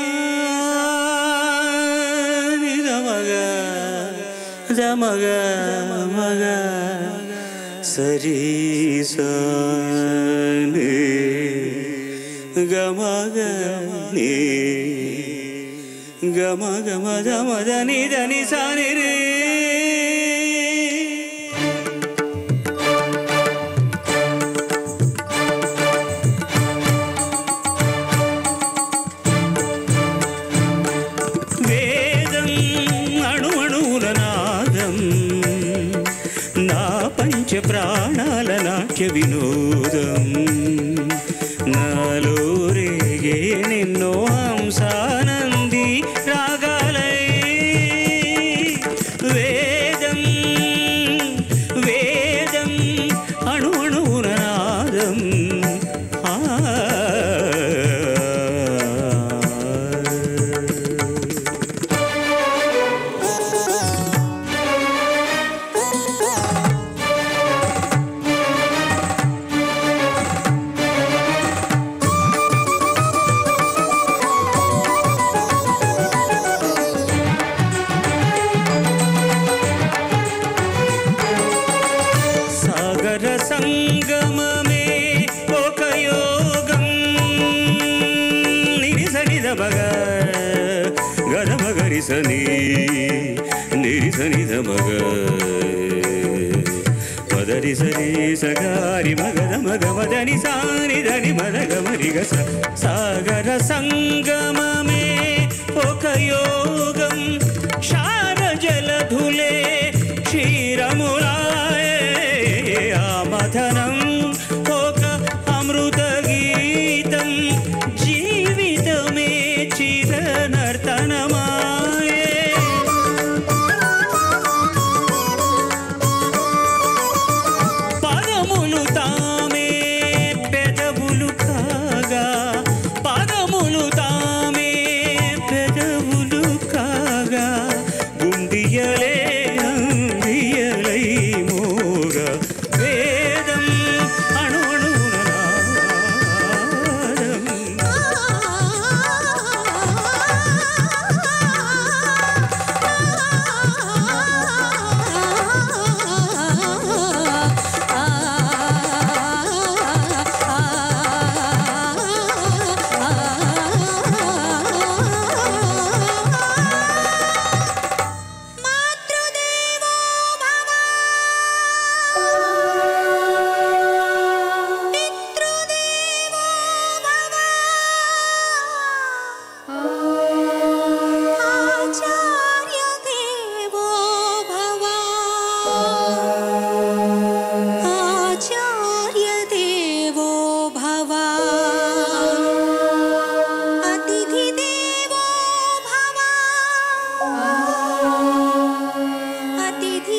నిగమగ జమగ మగ సరి సని గమగ నీ గమ గమ గమ దని దని సాని రే వేదం అణు అణువుల నాదం నా పంచ ప్రాణాల నాట్య వినోదం నాలో రేగే నిన్నో హంసానంది రాగాలై వేదం వేదం అణు అణువున నాదం ఆ సాగర సంగమమే ఒక యోగం నిరిసనిద బగ గదమ గరిసని నిరిసనిద మగ మదరి సరి సగారి మగద మగ మదని సాని దని మద గమరిగ స సాగర సంగమమే ఒక యోగం క్షార జలధులే క్షీరములాయే ఆ మథనం ఒక అమృత గీతం జీవితమే చిర నర్తనమాయే పదములు తామే పెదవులు కాగా పదములు తామే పెదవులు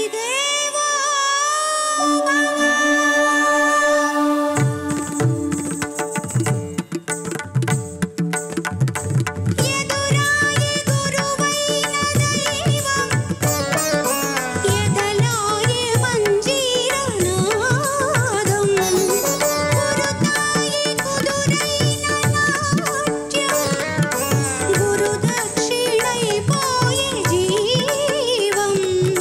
దేవా ఎదురాయి గురువైన దైవం ఎదలాయి మంజీరనాదం గురుతాయి కుదురైన నాట్యం గురుదక్షిణైపోయే జీవం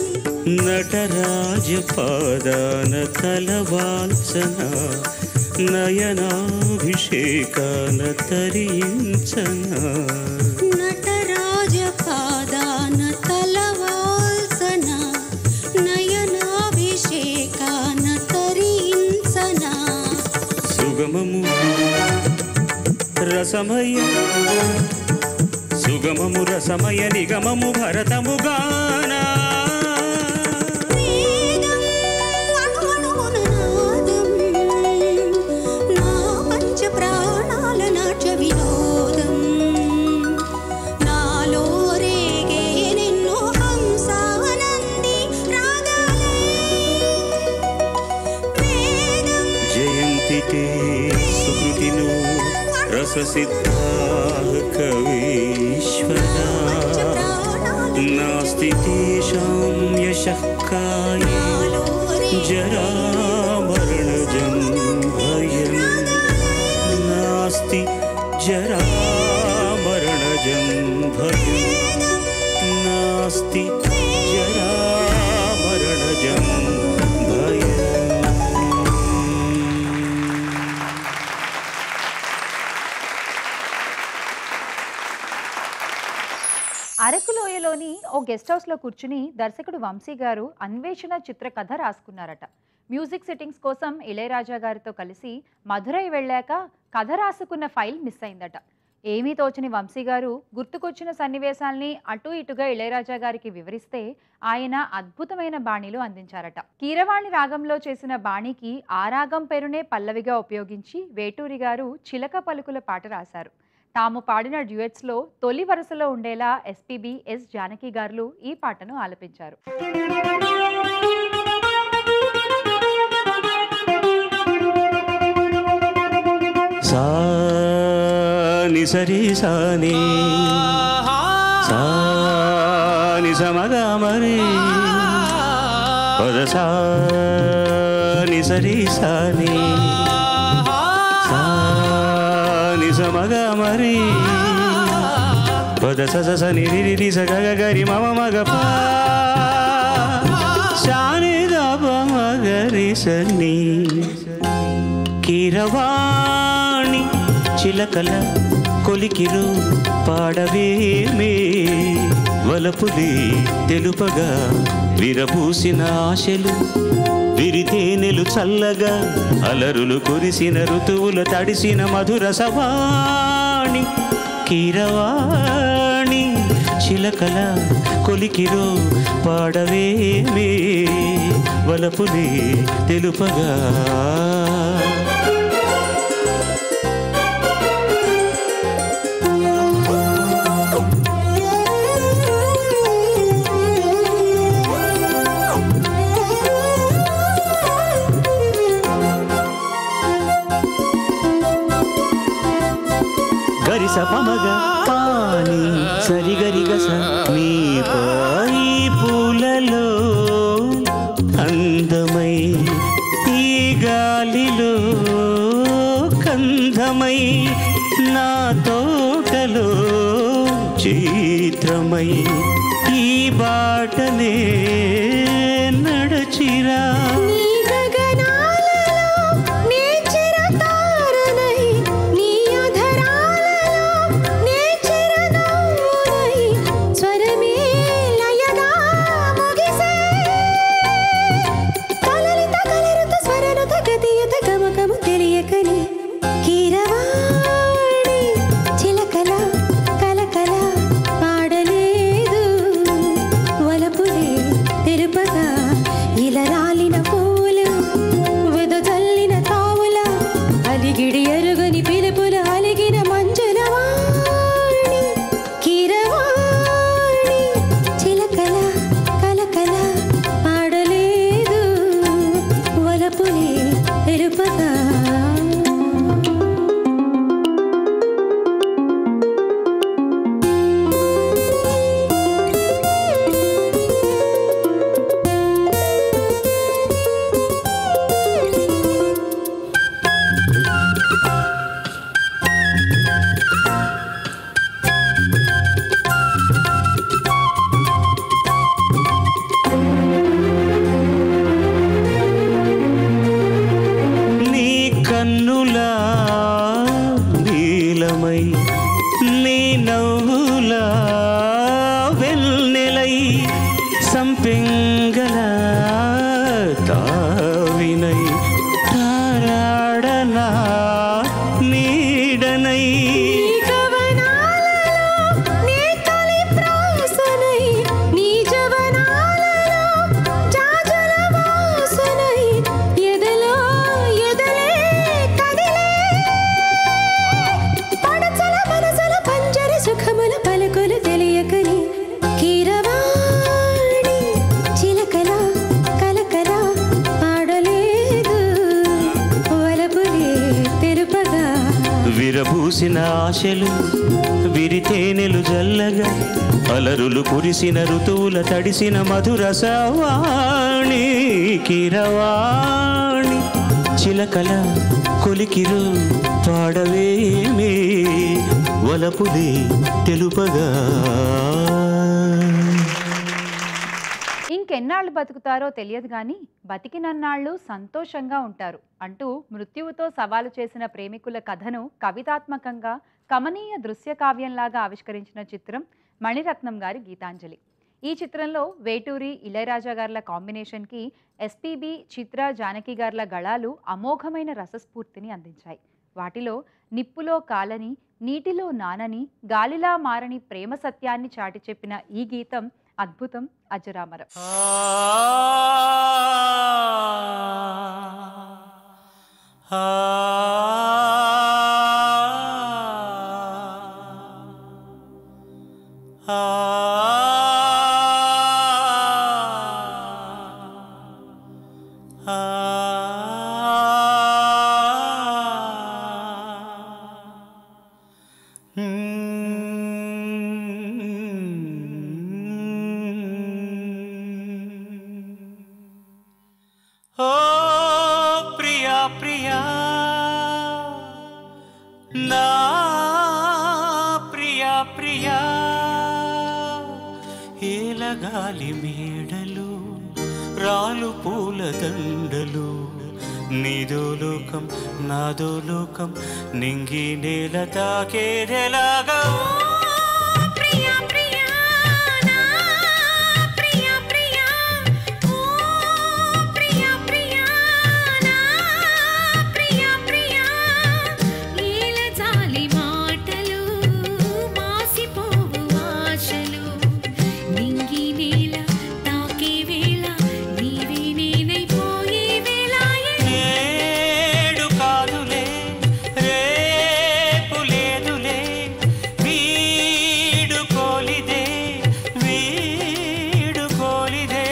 నటరాజ పాదాన తలవాల్సన నయనాభిషేకాన తరించన నటరాజ పాదాన తలవాల్సన నయనాభిషేకాన తరించన సుగమము రసమయ సుగమము రసమయ నిగమము భరతము గానా వేదం అణువణువున నాదం నా పంచ ప్రాణాల నాట్య వినోదం నాలో రేగే నిన్ను హంసానంది రాగాలే వేదం జయంతి తే సుకృతిను రససిద్ధా కవీశ్వరా నాస్తి తేషాం యశః కాయే నాలో రేగే జరామరణజం భయం నాస్తి జరామరణజం భయం నాస్తి జరామరణజం భయం అరకులోయలోని ఓ గెస్ట్ హౌస్లో కూర్చుని దర్శకుడు వంశీ గారు అన్వేషణ చిత్ర కథ రాసుకున్నారట మ్యూజిక్ సిట్టింగ్స్ కోసం ఇళయరాజా గారితో కలిసి మధురై వెళ్ళాక కథ రాసుకున్న ఫైల్ మిస్ అయిందట ఏమీ తోచని వంశీ గారు గుర్తుకొచ్చిన సన్నివేశాల్ని అటు ఇటుగా ఇళయరాజా గారికి వివరిస్తే ఆయన అద్భుతమైన బాణీలు అందించారట కీరవాణి రాగంలో చేసిన బాణీకి ఆ రాగం పేరునే పల్లవిగా ఉపయోగించి వేటూరి గారు చిలక పలుకుల పాట రాశారు తాము పాడిన డ్యూయట్స్లో తొలి వరుసలో ఉండేలా ఎస్పీబీ ఎస్ జానకి గారు ఈ పాటను ఆలపించారు సా ని సరి సాని సా ని సమగా మరి పద సా ని సరి సాని సా ని సమగా మరి పద స స స ని రి రి రి స గ గ గ రి మ మ మ గ ప శాని ద ప మ గ రి స ని కీరవాణి చిలకల కొలికిరు పాడవేమే వలపులి తెలుపగా విరబూసిన ఆశలు విరితేనెలు చల్లగా అలరులు కురిసిన ఋతువుల తడిసిన మధుర సవాణి కీరవాణి చిలకల కొలికిరో పాడవేమే వలపులి తెలుపగా గరిస పమగ పాని సరిగరి గస నీ పాయి పూలలో అందమై ఈ గాలిలో కంధమై నా తోటలో చిత్రమై ఈ బాటనే నడచిరా నీ గగనాలలో నే చిరతారనై నీ అధరాలలో నే చిరనవ్వునై స్వరమే లయగా ముగిసే కలలిత కలరుత స్వరనుత గతియుత గమకము తెలియకని కీరవాణి చిలకల కలకల పాడలేదు వలపులే తెరుపగా ఇలా రాలిన పూసిన ఆశలు విరితేనెలు జల్లగా అలరులు కురిసిన ఋతువుల తడిసిన మధుర సవాణి కిరవాణి చిలకల కొలికిరు పాడవేమే వలపుదే తెలుపగా ఇంకెన్నాళ్ళు బతుకుతారో తెలియదు కానీ బతికినన్నాళ్ళు సంతోషంగా ఉంటారు అంటూ మృత్యువుతో సవాలు చేసిన ప్రేమికుల కథను కవితాత్మకంగా కమనీయ దృశ్య కావ్యంలాగా ఆవిష్కరించిన చిత్రం మణిరత్నం గారి గీతాంజలి ఈ చిత్రంలో వేటూరి ఇళయరాజా గార్ల కాంబినేషన్కి ఎస్పీబి చిత్ర జానకి గార్ల గళాలు అమోఘమైన రసస్ఫూర్తిని అందించాయి వాటిలో నిప్పులో కాలని నీటిలో నానని గాలిలా మారని ప్రేమ సత్యాన్ని చాటి చెప్పిన ఈ గీతం అద్భుతం అజరామరం ఓ ప్రియా ప్రియా నా ప్రియా ప్రియా ఏలగాలి మేడలు రాలు పూల దండలు నీదో లోకం నాదో లోకం నింగి నేల తాకేదెలాగా ప్రియా ప్రియా నా ప్రియా ప్రియా ఓ ప్రియా ప్రియా నా ప్రియా ప్రియా ఏల జాలి మాటలు మాసిపోవు ఆశలు నింగి నేల తాకే వేళ నీవే నేనైపోయే వేళ నేడు కాదులే రేపు లేదులే వీడు కోలిదే వీడు కోలిదే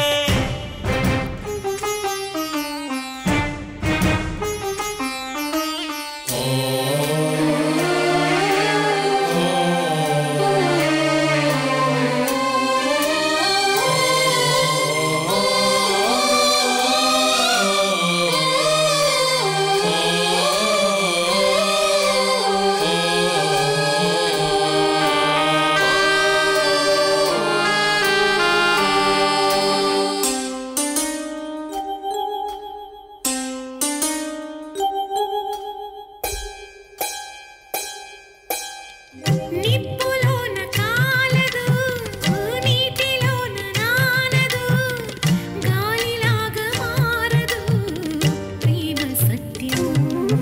నిప్పులోన కాలదు నీటిలోన నానదు గాలిలాగా మారదు ప్రేమ సత్యం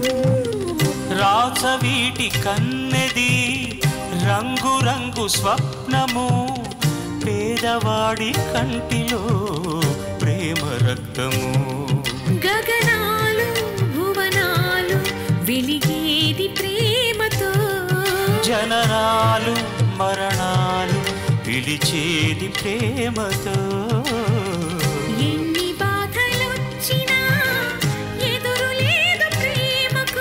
రాచవీటి కన్నెది రంగు రంగు స్వప్నము పేదవాడి కంటిలో ప్రేమ రక్తము గగనాలు భువనాలు వెలిగేది ప్రేమతో జననాలు మరణాలు పిలిచేది ప్రేమతో ఎన్ని బాధలొచ్చినా ఎదురు లేదు ప్రేమకు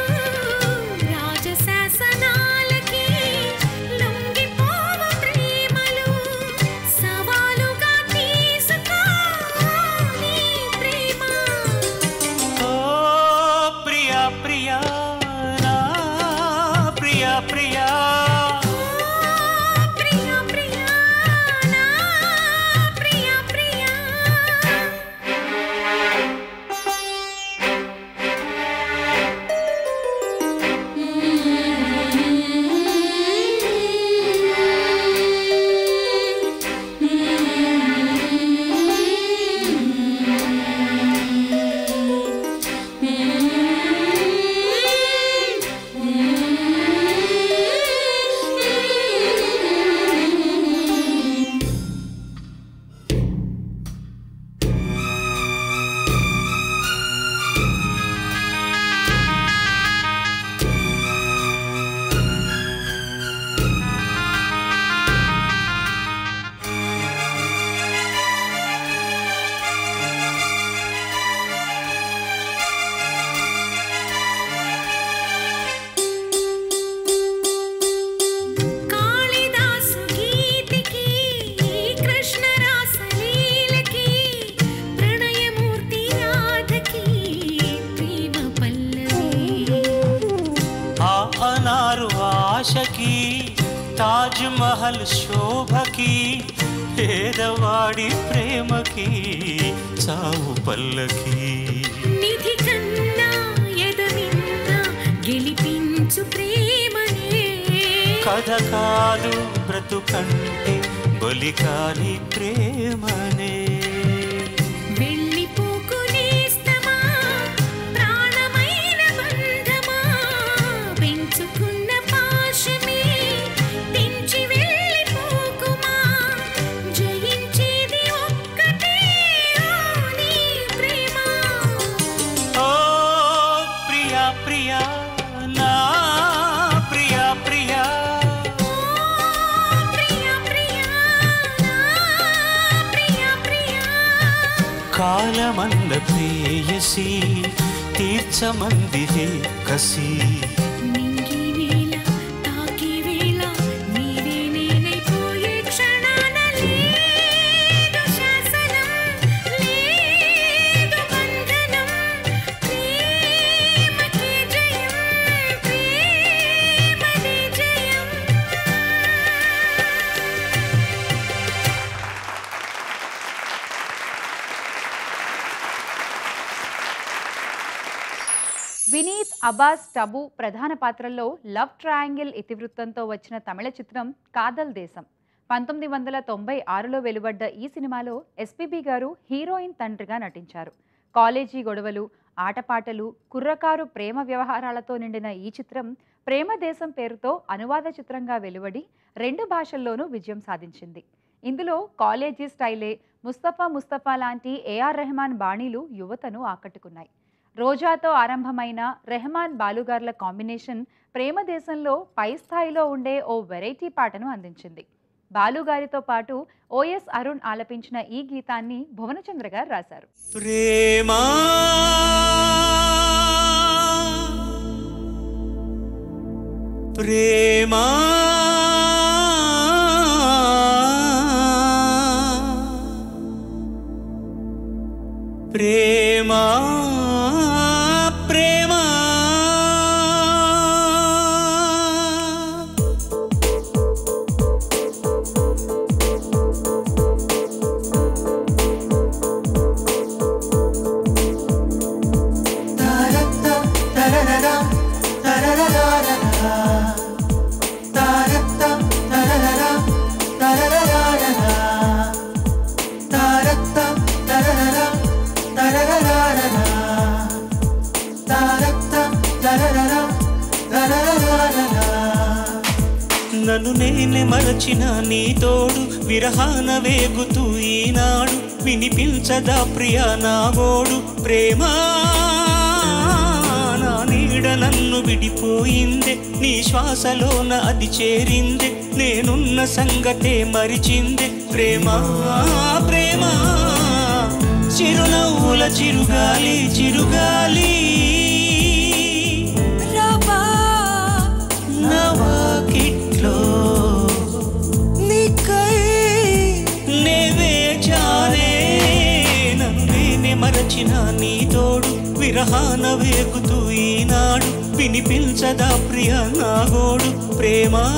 రాజశాసనాలకి లొంగిపోవు ప్రేమలు సవాలుగా తీసుకో నీ ప్రేమ ఓ ప్రియా ప్రియా నా ప్రియా ప్రియా ప్రియా ప్రియా నా ప్రియా ప్రియా మహల్ శోభకి పేదవాడి ప్రేమకి చావు పల్లకి నిధి కన్నా ఎదవిన్న గెలిపించు ప్రేమనే కథ కాదు బ్రతుకంటే బలి కాని ప్రేమనే వెళ్ళిపోకునేస్తమా ప్రాణమైన బంధమా పెంచుకున్న పాశమే తెంచి వెళ్ళిపోకుమా జయించేది ఒక్కటే ఆ నీ ప్రేమ ఓ ప్రియా ప్రియా నా ప్రియా ప్రియా ప్రియా ప్రియా నా ప్రియా ప్రియా కాలమంద ప్రేయసి తీర్చమందిరే కసి నింగి వేళ తాకి వేళ నీవే నేనైపోయే క్షణాన లేదు శాసనం లేదు బంధనం ప్రేమకే జయం ప్రేమదే జయం వినీత్ అబాస్ టబు ప్రధాన పాత్రల్లో లవ్ ట్రయాంగిల్ ఇతివృత్తంతో వచ్చిన తమిళ చిత్రం కాదల్ దేశం పంతొమ్మిది వందల తొంభై ఆరులో వెలువడ్డ ఈ సినిమాలో ఎస్పీబీ గారు హీరోయిన్ తండ్రిగా నటించారు కాలేజీ గొడవలు ఆటపాటలు కుర్రకారు ప్రేమ వ్యవహారాలతో నిండిన ఈ చిత్రం ప్రేమ దేశం పేరుతో అనువాద చిత్రంగా వెలువడి రెండు భాషల్లోనూ విజయం సాధించింది ఇందులో కాలేజీ స్టైలే ముస్తఫా ముస్తఫా లాంటి ఏఆర్ రెహమాన్ బాణీలు యువతను ఆకట్టుకున్నాయి రోజాతో ఆరంభమైన రెహమాన్ బాలుగార్ల కాంబినేషన్ ప్రేమ దేశంలో పై స్థాయిలో ఉండే ఓ వెరైటీ పాటను అందించింది బాలుగారితో పాటు ఓఎస్ అరుణ్ ఆలపించిన ఈ గీతాన్ని భువనచంద్ర గారు రాశారు ప్రేమా ప్రేమా ప్రేమా ప్రేమా నన్ను నేనే మరచిన నీ తోడు విరహాన వేగుతూ ఈనాడు వినిపించదా ప్రియ నా గోడు ప్రేమా నా నీడ నన్ను విడిపోయిందే నీ శ్వాసలోన అది చేరిందే నేనున్న సంగతే మరిచిందే ప్రేమా ప్రేమా చిరునవ్వుల చిరుగాలి చిరుగాలి నవాకిట్లో నీకై నేవే జానే నన్నేనే మరచిన నీ తోడు విరహాన వేగుతూ ఈనాడు వినిపించదా ప్రియ నా గోడు ప్రేమా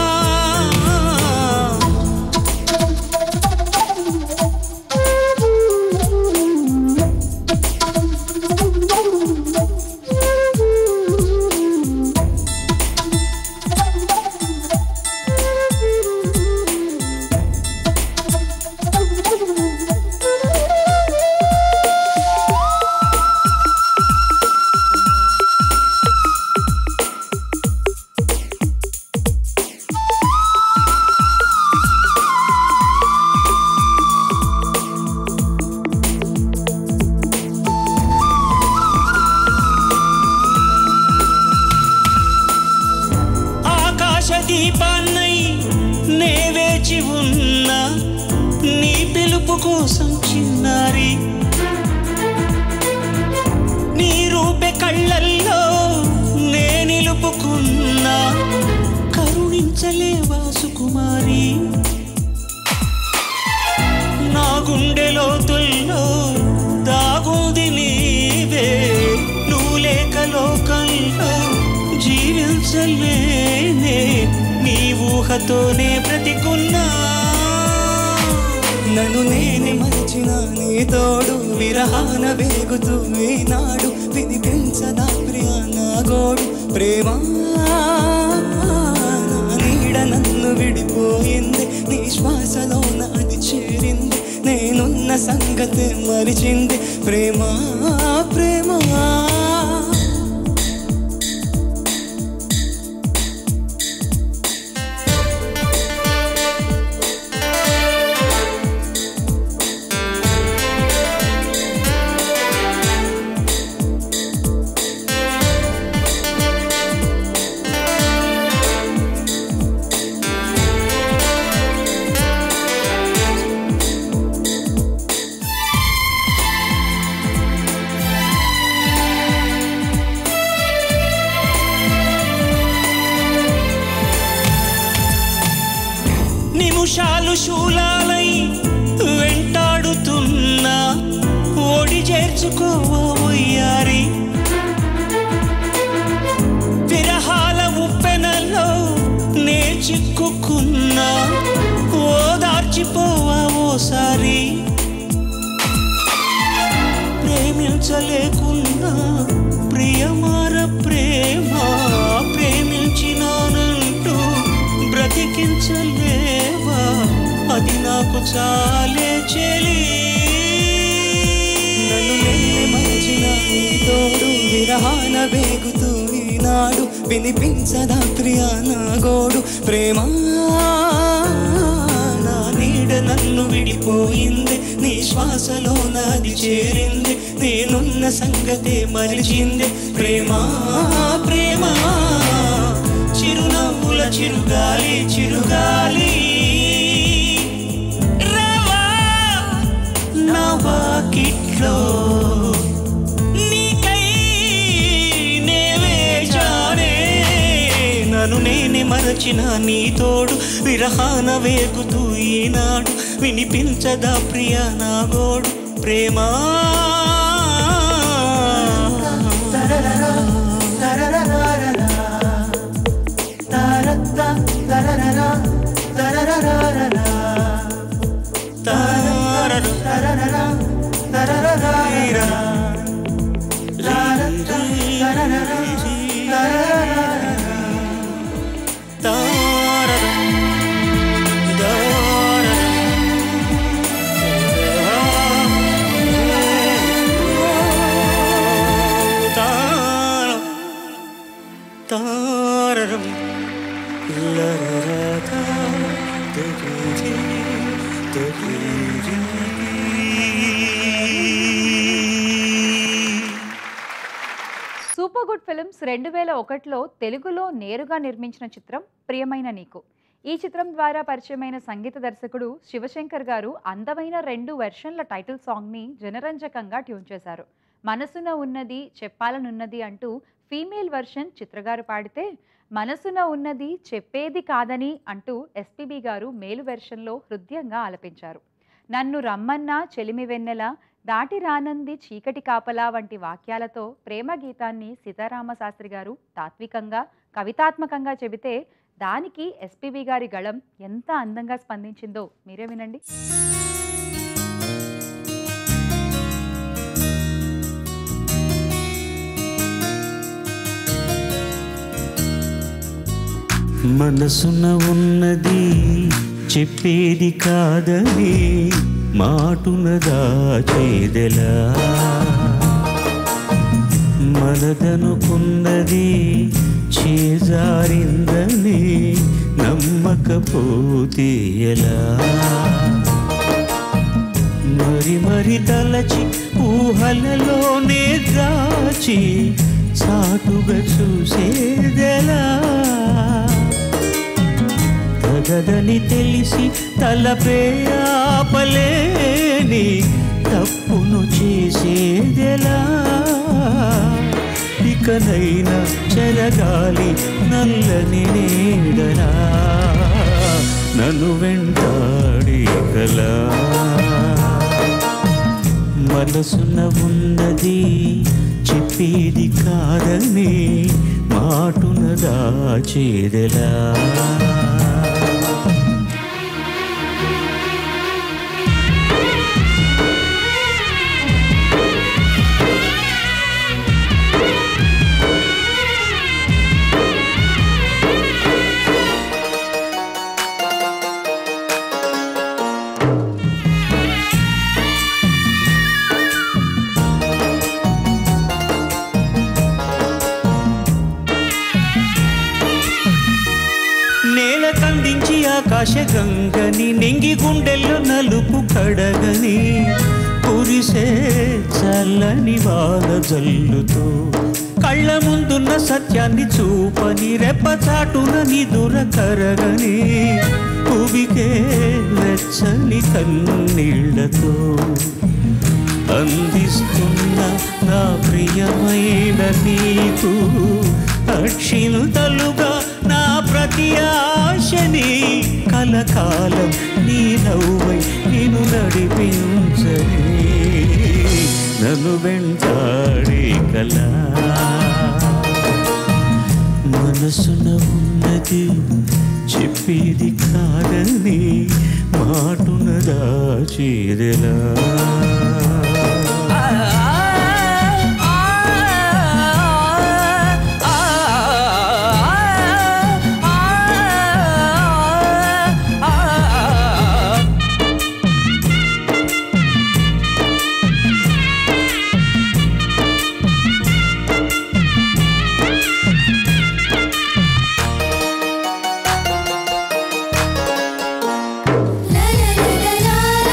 ఆకాశ దీపాన్నై నే వేచి ఉన్నా నీ పిలుపు కోసం చిన్నారి నీ రూపె కళ్ళల్లో నే నిలుపుకున్నా కరుణించలేవా సుకుమారి నా గుండె లోతుల్లో దాగుంది నీవే నువ్వు లేక లోకంలో జీవించలేనే నీ ఊహ ప్రేమతోనే బ్రతికున్నా నన్ను నేనే మరచిన నీ తోడు విరహాన వేగుతూ ఈనాడు వినిపించదా ప్రియ నా గోడు ప్రేమ నా నీడ నన్ను విడిపోయింది నీ శ్వాసలో నాది చేరింది నేనున్న సంగతి మరిచింది ప్రేమ ప్రేమ నిమిషాలు శూలాలై వెంటాడుతున్నా ఓడి చేర్చుకోవయ్యారి విరహాల ఉప్పెనలో నే చిక్కుకున్నా ఓదార్చిపోవా ఓసారి ప్రేమించలేకున్నా ప్రియమార ప్రేమ ప్రేమించినానంటూ బ్రతికించలేవా అది నాకు చాలే చెలి నన్ను నేనే మరచిన నీ తోడు విరహాన వేగుతూ ఈనాడు వినిపించదా ప్రియ నా గోడు ప్రేమ నా నీడ నన్ను విడిపోయింది నీ శ్వాసలో నాది చేరింది నేనున్న సంగతే మరిచింది ప్రేమ ప్రేమ చిరునవ్వుల చిరుగాలి చిరుగాలి రావా నా వాకిట్లో నీకై నే వేచానే నన్ను నేనే మరచిన నీ తోడు విరహాన వేగుతూ ఈనాడు వినిపించదా ప్రియ నా గోడు ప్రేమా తారరం లరరతా తగిరి తగిరి సూపర్ గుడ్ ఫిల్మ్స్ రెండు వేల ఒకటిలో తెలుగులో నేరుగా నిర్మించిన చిత్రం ప్రియమైన నీకు ఈ చిత్రం ద్వారా పరిచయమైన సంగీత దర్శకుడు శివశంకర్ గారు అందమైన రెండు వెర్షన్ల టైటిల్ సాంగ్ని జనరంజకంగా ట్యూన్ చేశారు మనసున ఉన్నది చెప్పాలనున్నది అంటూ ఫీమేల్ వెర్షన్ చిత్రగారు పాడితే మనసున ఉన్నది చెప్పేది కాదని అంటూ ఎస్పీబీ గారు మేలు వెర్షన్లో హృదయంగా ఆలపించారు నన్ను రమ్మన్నా చెలిమి వెన్నెల దాటి రానంది చీకటి కాపలా వంటి వాక్యాలతో ప్రేమ గీతాన్ని సీతారామ శాస్త్రి గారు తాత్వికంగా కవితాత్మకంగా చెబితే దానికి ఎస్పీబీ గారి గళం ఎంత అందంగా స్పందించిందో మీరే వినండి మనసున ఉన్నది చెప్పేది కాదని మాటున దాచేదెలా మనదనుకున్నది చేజారిందని నమ్మకపోతే ఎలా మరి మరి తలచి ఊహలలోనే దాచి చాటుగా చూసేదెలా తగదని తెలిసి తలపే ఆపలేని తప్పును చేసేదెలా ఇకనైనా చెరగాలి నల్లని నీడలా నన్ను వెంటాడి కలా మనసున ఉన్నది చెప్పేది కాదని మాటున దాచేదెలా ఆకాశ గంగని నింగి గుండెల్లో నలుపు కడగని కురిసే చల్లని వాన జల్లుతో కళ్ళ ముందున్న సత్యాన్ని చూపని రెప్పచాటున నిదుర కరగని ఉవికే వెచ్చని కన్నీళ్లతో అందిస్తున్న నా ప్రియమైన నీకు అక్షింతలుగా నా ప్రతి ఆశని కలకాలం నీ నవ్వై నేను నడిపించని నన్ను వెంటాడే కలా మనసున ఉన్నది చెప్పేది కాదని మాటున దాచేదెలా La la la la la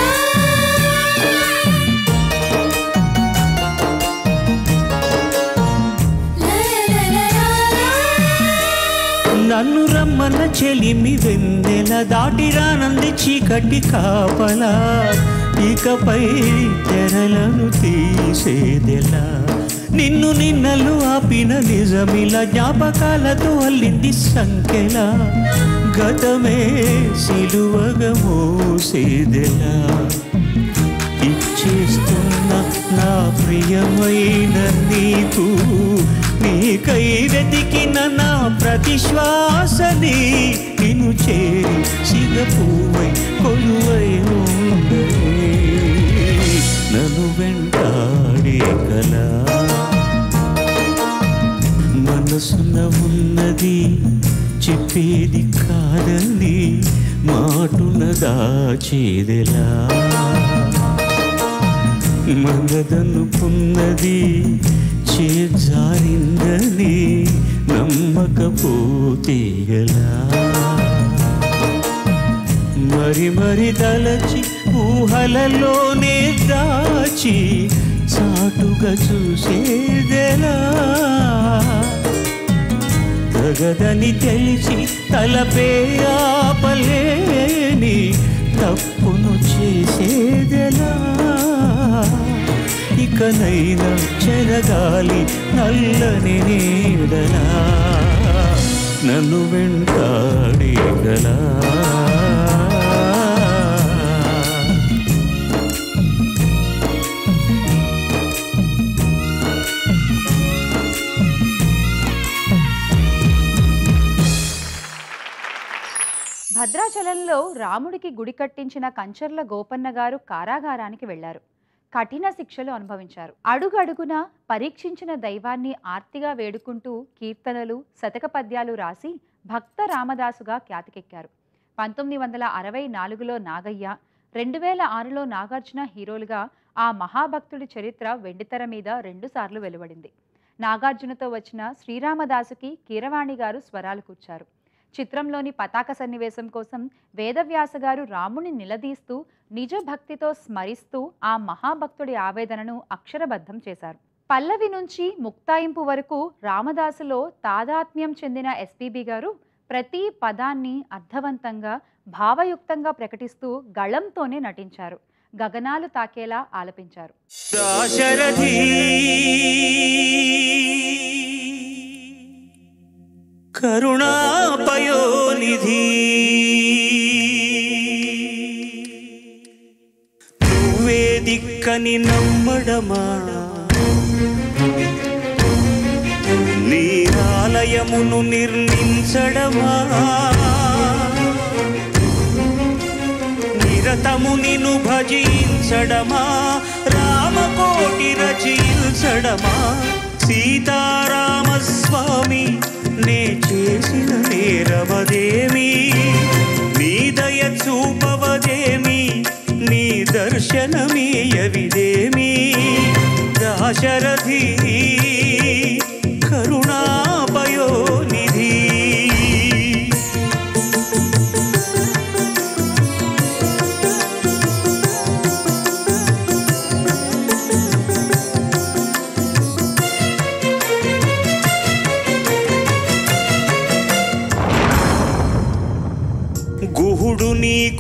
La la la la నన్ను రమ్మన్న చెలిమి వెన్నెల దాటి రానంది చీకటి కాపలా ఇకపై తెరలను తీసేదెలా నిన్ను నిన్నలు ఆపిన నిజమిలా జ్ఞాపకాలతో అల్లింది సంఖ్యలా గతమే సిలువగా మోసేదెలా ఇచ్చేస్తున్న నా ప్రియమైన నీకు నీకై వెతికిన నా ప్రతి శ్వాసని నిన్ను చేరి సిగపువై కొలువై ఉండని నన్ను వెంటాడే కలా మనసున ఉన్నది చెప్పేది కాదని మాటున దాచేదెలా మనదనుకున్నది చేజారిందని నమ్మకపోతే ఎలా మరి మరి తలచి ఊహలలోనే దాచి చాటుగా చూసేదెలా తగదని తెలిసి తలపే ఆపలేని తప్పును చేసేదెలా ఇకనైనా చెరగాలి నల్లని నీడలా నన్ను వెంటాడేగలా భద్రాచలంలో రాముడికి గుడి కట్టించిన కంచర్ల గోపన్న గారు కారాగారానికి వెళ్లారు కఠిన శిక్షలు అనుభవించారు అడుగడుగున పరీక్షించిన దైవాన్ని ఆర్తిగా వేడుకుంటూ కీర్తనలు శతక పద్యాలు రాసి భక్త రామదాసుగా ఖ్యాతికెక్కారు పంతొమ్మిది వందల అరవై నాలుగులో నాగయ్య రెండు వేల ఆరులో నాగార్జున హీరోలుగా ఆ మహాభక్తుడి చరిత్ర వెండితెర మీద రెండుసార్లు వెలువడింది నాగార్జునతో వచ్చిన శ్రీరామదాసుకి కీరవాణి గారు స్వరాలు కూర్చారు చిత్రంలోని పతాక సన్నివేశం కోసం వేదవ్యాస గారు రాముని నిలదీస్తూ నిజ భక్తితో స్మరిస్తూ ఆ మహాభక్తుడి ఆవేదనను అక్షరబద్ధం చేశారు పల్లవి నుంచి ముక్తాయింపు వరకు రామదాసులో తాదాత్మ్యం చెందిన ఎస్పీబి గారు ప్రతి పదాన్ని అర్థవంతంగా భావయుక్తంగా ప్రకటిస్తూ గళంతోనే నటించారు గగనాలు తాకేలా ఆలపించారు దాశరథి కరుణాపయోనిధి నువ్వే దిక్కని నమ్మడమా నీ ఆలయమును నిర్మించడమా నిరతము నిన్ను భజించడమా రామకోటి రచించడమా సీతారామస్వామి నే చేసిన నేరవదేమి నీ దయ చూపవదేమి నీ దర్శనమీయవిదేమి దాశరథి కరుణాపయోనిధి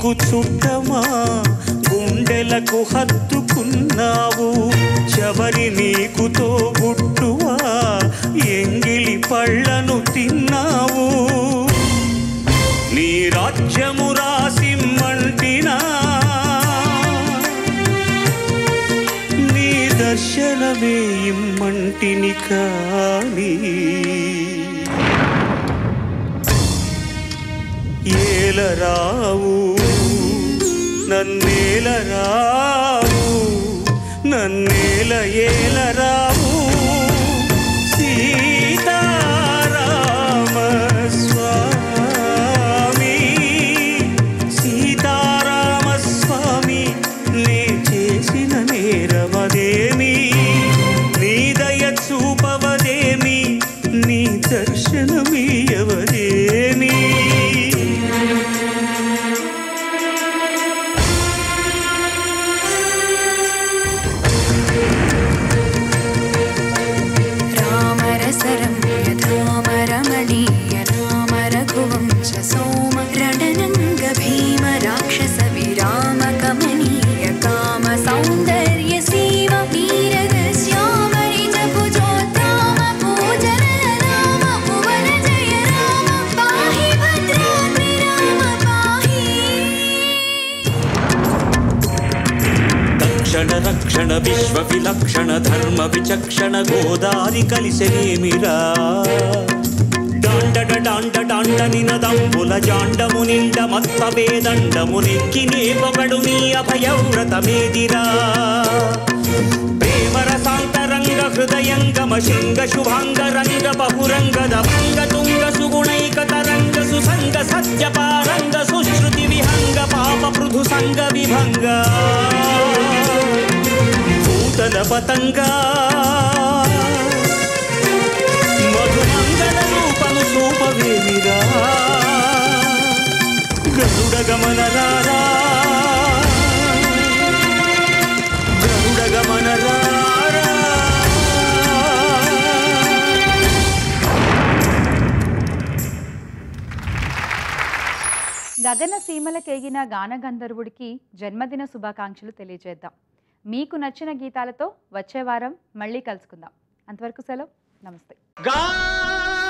నీకు చుట్టమా గుండెలకు హత్తుకున్నావు చవరి నీకుతో గుట్టువా ఎంగిలి పళ్ళను తిన్నావు నీ రాజ్యము రాసిమ్మంటినా నీ దర్శనమే ఇమ్మంటిని కానీ ఏలరావు నన్నేలరావు నన్నేల ఏలరావు సీతారామ స్వామి సీతారామ స్వామి నే చేసిన నేరమదేమి నీ దయ చూపవదేమి నీ దర్శనమీయవదేమి रामरसरं यथाम रमणीय राम रघुवंश सोम रणनङ्ग भीम राक्षस विराम कमनीय काम सौन्दर्य सीम वीरगस्याम निजभुजोत्ताम पूजन राम भुवन जय राम पाहि भद्राद्रि राम पाहि దక్షణ రక్షణ విశ్వ విలక్షణ ధర్మ విచక్షణ గోదారి కలిసెనేమిరా డాండడ డాండ డాండ నినదంబుల జాండము నిండ మత్త వేదండము నెక్కినే పొగడు నీ అభయవ్రతమేదిరా ప్రేమరసాంతరంగ హృదయంగమ శృంగ శుభాంగ రంగ బహురంగ దభంగ తుంగ సుగుణైక తరంగ సుసంగ సత్య పారంగ సుశ్రుతి విహంగ పాప పృథు సంగ విభంగ భూతల పతంగా మధుమంగళ రూపము చూపవేమిరా గరుడ గమన రారా గరుడ గమన రారా గగన సీమలకెగిన గానగంధర్వుడికి జన్మదిన శుభాకాంక్షలు తెలియజేద్దాం మీకు నచ్చిన గీతాలతో వచ్చే వారం మళ్ళీ కలుసుకుందాం అంతవరకు సెలవు నమస్తే గా